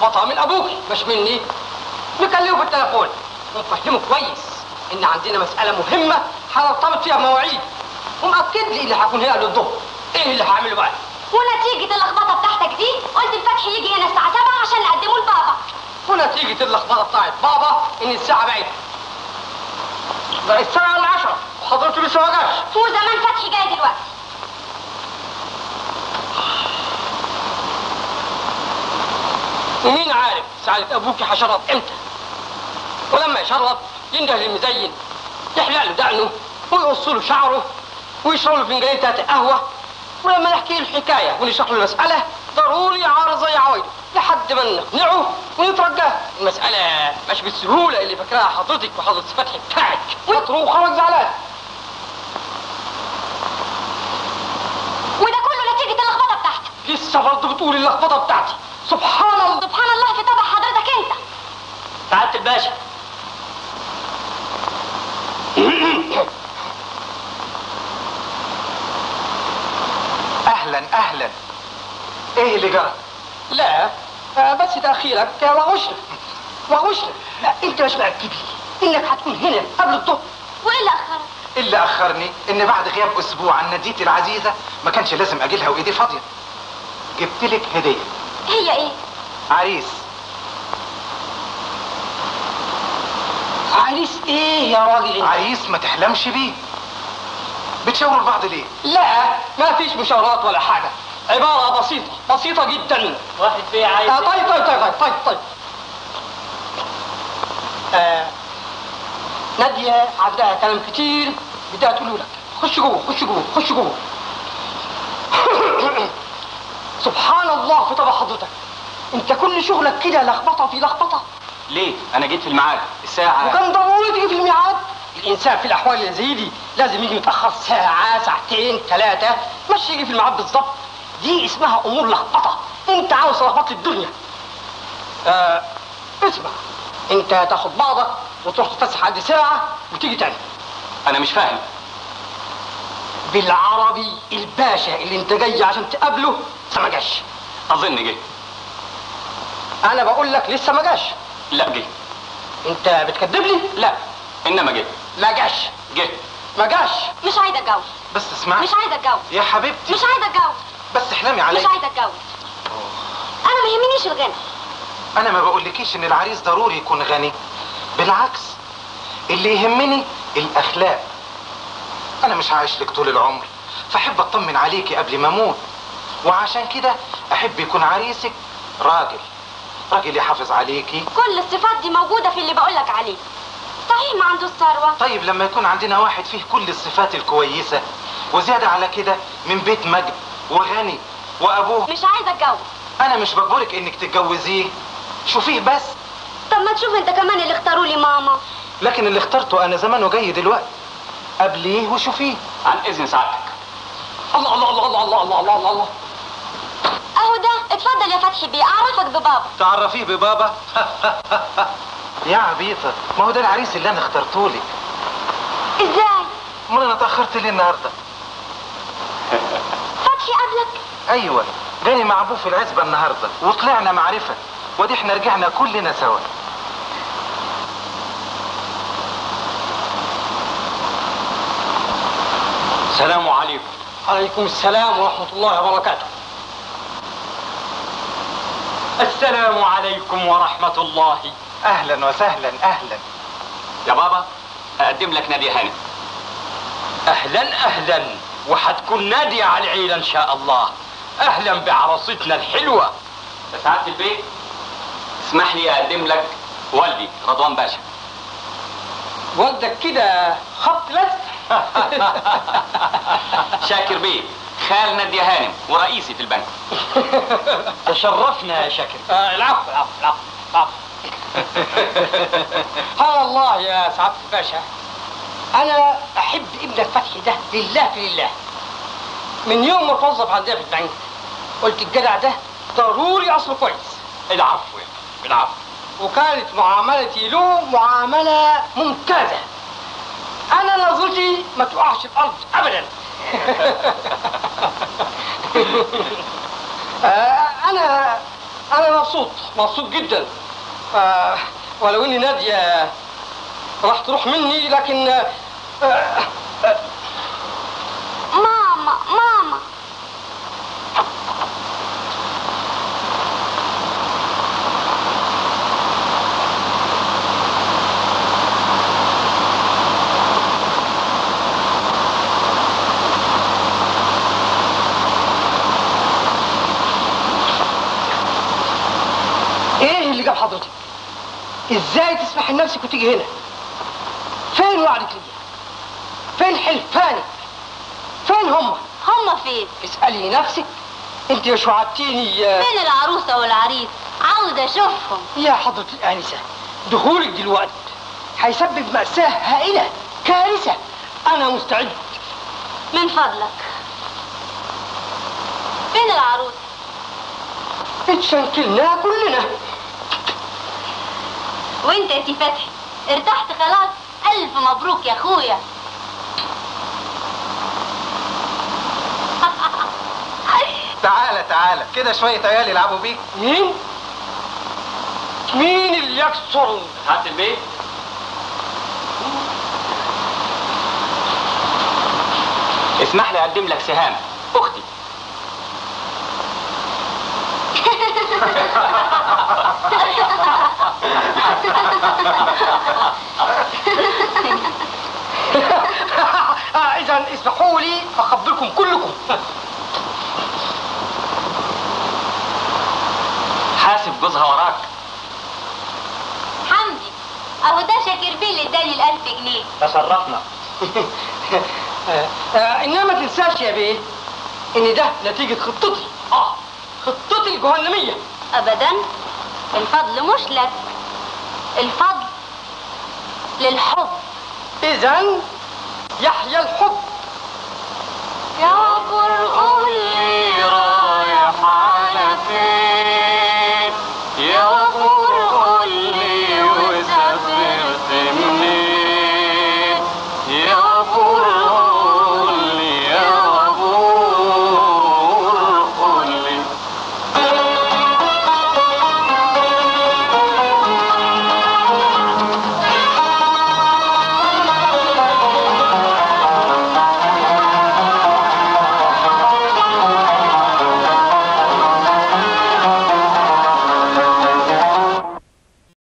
اللخبطه من ابوك مش مني نكلمه في التليفون ونفهمه كويس ان عندنا مساله مهمه هنرتبط فيها بمواعيد ومأكد لي اللي هكون هنا للظهر ايه اللي هعمله بقى ونتيجة اللخبطة بتاعتك دي قلت الفتح يجي هنا الساعة 7 عشان نقدمه لبابا ونتيجة اللخبطة بتاعت بابا إن الساعة بقت بقت الساعة العشرة وحضرته لسه ما جاش وزمان فتحي جاي دلوقتي ومين عارف سعادة أبوك هشرب إمتى ولما يشرب ينده للمزين يحلق له دقنه ويقص له شعره ويشرب له فنجانين تلاتة قهوة ولما نحكي له الحكاية ونشرح له المسألة ضروري عارض زي عوايده لحد ما نقنعه ونترجاه المسألة مش بالسهولة اللي فاكراها حضرتك وحضرة فتحي بتاعك وتروح خرج زعلان وده كله نتيجة اللخبطة بتاعتك لسه برضه بتقولي اللخبطة بتاعتي سبحان الله سبحان الله في طبع حضرتك انت سعادة الباشا اهلا اهلا ايه اللي جرى لا آه، بس تأخيرك وغشنا وغشنا لا انت مش مأكد لي انك هتكون هنا قبل الظهر وايه اللي اخرك اللي اخرني ان بعد غياب اسبوع عن نديتي العزيزه ما كانش لازم اجي لها وايدي فاضيه جبت لك هديه هي ايه عريس عريس ايه يا راجل انت؟ عريس ما تحلمش بيه بتشاوروا لبعض ليه لا ما فيش مشاورات ولا حاجة عبارة بسيطة بسيطة جدا واحد فيه عايز آه طيب طيب طيب طيب طيب, طيب. آه نادية عندها كلام كتير بدها تقوله لك خش جوه خش جوه خش جوه سبحان الله في طبع حضرتك انت كل شغلك كده لخبطه في لخبطه ليه انا جيت في الميعاد الساعه وكان ضروري تيجي في الميعاد الانسان في الاحوال اللي زي دي لازم يجي متاخر ساعه ساعتين ثلاثه مش يجي في الميعاد بالظبط دي اسمها امور لخبطه انت عاوز تلخبط لي الدنيا آه اسمع انت تاخد بعضك وتروح تتفسح عندي ساعه وتيجي تاني انا مش فاهم بالعربي الباشا اللي انت جاي عشان تقابله لسه ما جاش اظن جه انا بقول لك لسه ما جاش لا جه انت بتكذب لي لا انما جه ما جاش جه ما جاش مش عايزة اتجوز بس اسمعي مش عايزة اتجوز يا حبيبتي مش عايزة اتجوز بس احلمي مش عليا عايزة اتجوز انا ما يهمنيش الغنى انا ما بقولكيش ان العريس ضروري يكون غني بالعكس اللي يهمني الاخلاق انا مش هعيش لك طول العمر فاحب اطمن عليكي قبل ما اموت وعشان كده احب يكون عريسك راجل راجل يحافظ عليكي كل الصفات دي موجودة في اللي بقولك عليه صحيح ما عنده الثروة طيب لما يكون عندنا واحد فيه كل الصفات الكويسة وزيادة على كده من بيت مجد وغني وابوه مش عايزة اتجوز انا مش بجبرك انك تتجوزيه شوفيه بس طب ما تشوف انت كمان اللي اختاروا لي ماما لكن اللي اخترته انا زمانه جاي دلوقتي قبليه وشوفيه عن اذن سعادتك الله الله الله الله الله الله الله, الله, الله. اهو ده اتفضل يا فتحي بيه اعرفك ببابا تعرفيه ببابا يا عبيطة ما هو ده العريس اللي انا اخترته لك ازاي امال انا اتاخرت ليه النهارده فتحي قبلك ايوه جاني مع ابوه في العزبه النهارده وطلعنا معرفه ودي احنا رجعنا كلنا سوا السلام عليكم عليكم السلام ورحمة الله وبركاته السلام عليكم ورحمة الله اهلا وسهلا اهلا يا بابا اقدم لك نادية هانم أهلا أهلا وحتكون نادية على العيلة إن شاء الله أهلا بعروستنا الحلوة يا سعادة البيت اسمح لي اقدم لك والدي رضوان باشا والدك كده خط لزق شاكر بيه خال نادية هانم ورئيسي في البنك تشرفنا يا شكر آه العفو العفو العفو العفو سبحان الله يا سعادة الباشا أنا أحب ابنك فتحي ده لله في لله من يوم ما توظف عندنا في البنك قلت الجدع ده ضروري أصله كويس العفو يا فندم، العفو وكانت معاملتي له معاملة ممتازة أنا نظرتي ما تقعش الأرض أبدا آه، أنا أنا مبسوط مبسوط مبسوط جدا آه ولو اني ناديه راح تروح مني لكن آه آه ماما ماما ايه اللي جاب حضرتك؟ ازاي تسمح لنفسك وتيجي هنا؟ فين وعدك ليا؟ فين حلفانك؟ فين هم؟ هما فين؟ اسألي نفسك انت مش وعدتيني آه، فين العروسة والعريس؟ عاوزة اشوفهم يا حضرة الآنسة دخولك دلوقتي هيسبب مأساة هائلة كارثة أنا مستعد من فضلك فين العروسة؟ اتشنكلنا كلنا وانت يا سي فتحي ارتحت خلاص الف مبروك يا اخويا تعالى تعالى كده شوية عيال يلعبوا بيك مين؟ مين اللي يكسر هات البيت اسمح لي اقدم لك سهام اختي آه إذا اسمحوا لي أخبركم كلكم حاسب جوزها وراك حمدي اهو ده شاكر بيه اللي اداني الالف جنيه تشرفنا آه آه إنما ما تنساش يا بيه إن ده نتيجة خطتي آه خطتي الجهنمية ابدا الفضل مش لك الفضل للحب إذا يحيى الحب يا قرآن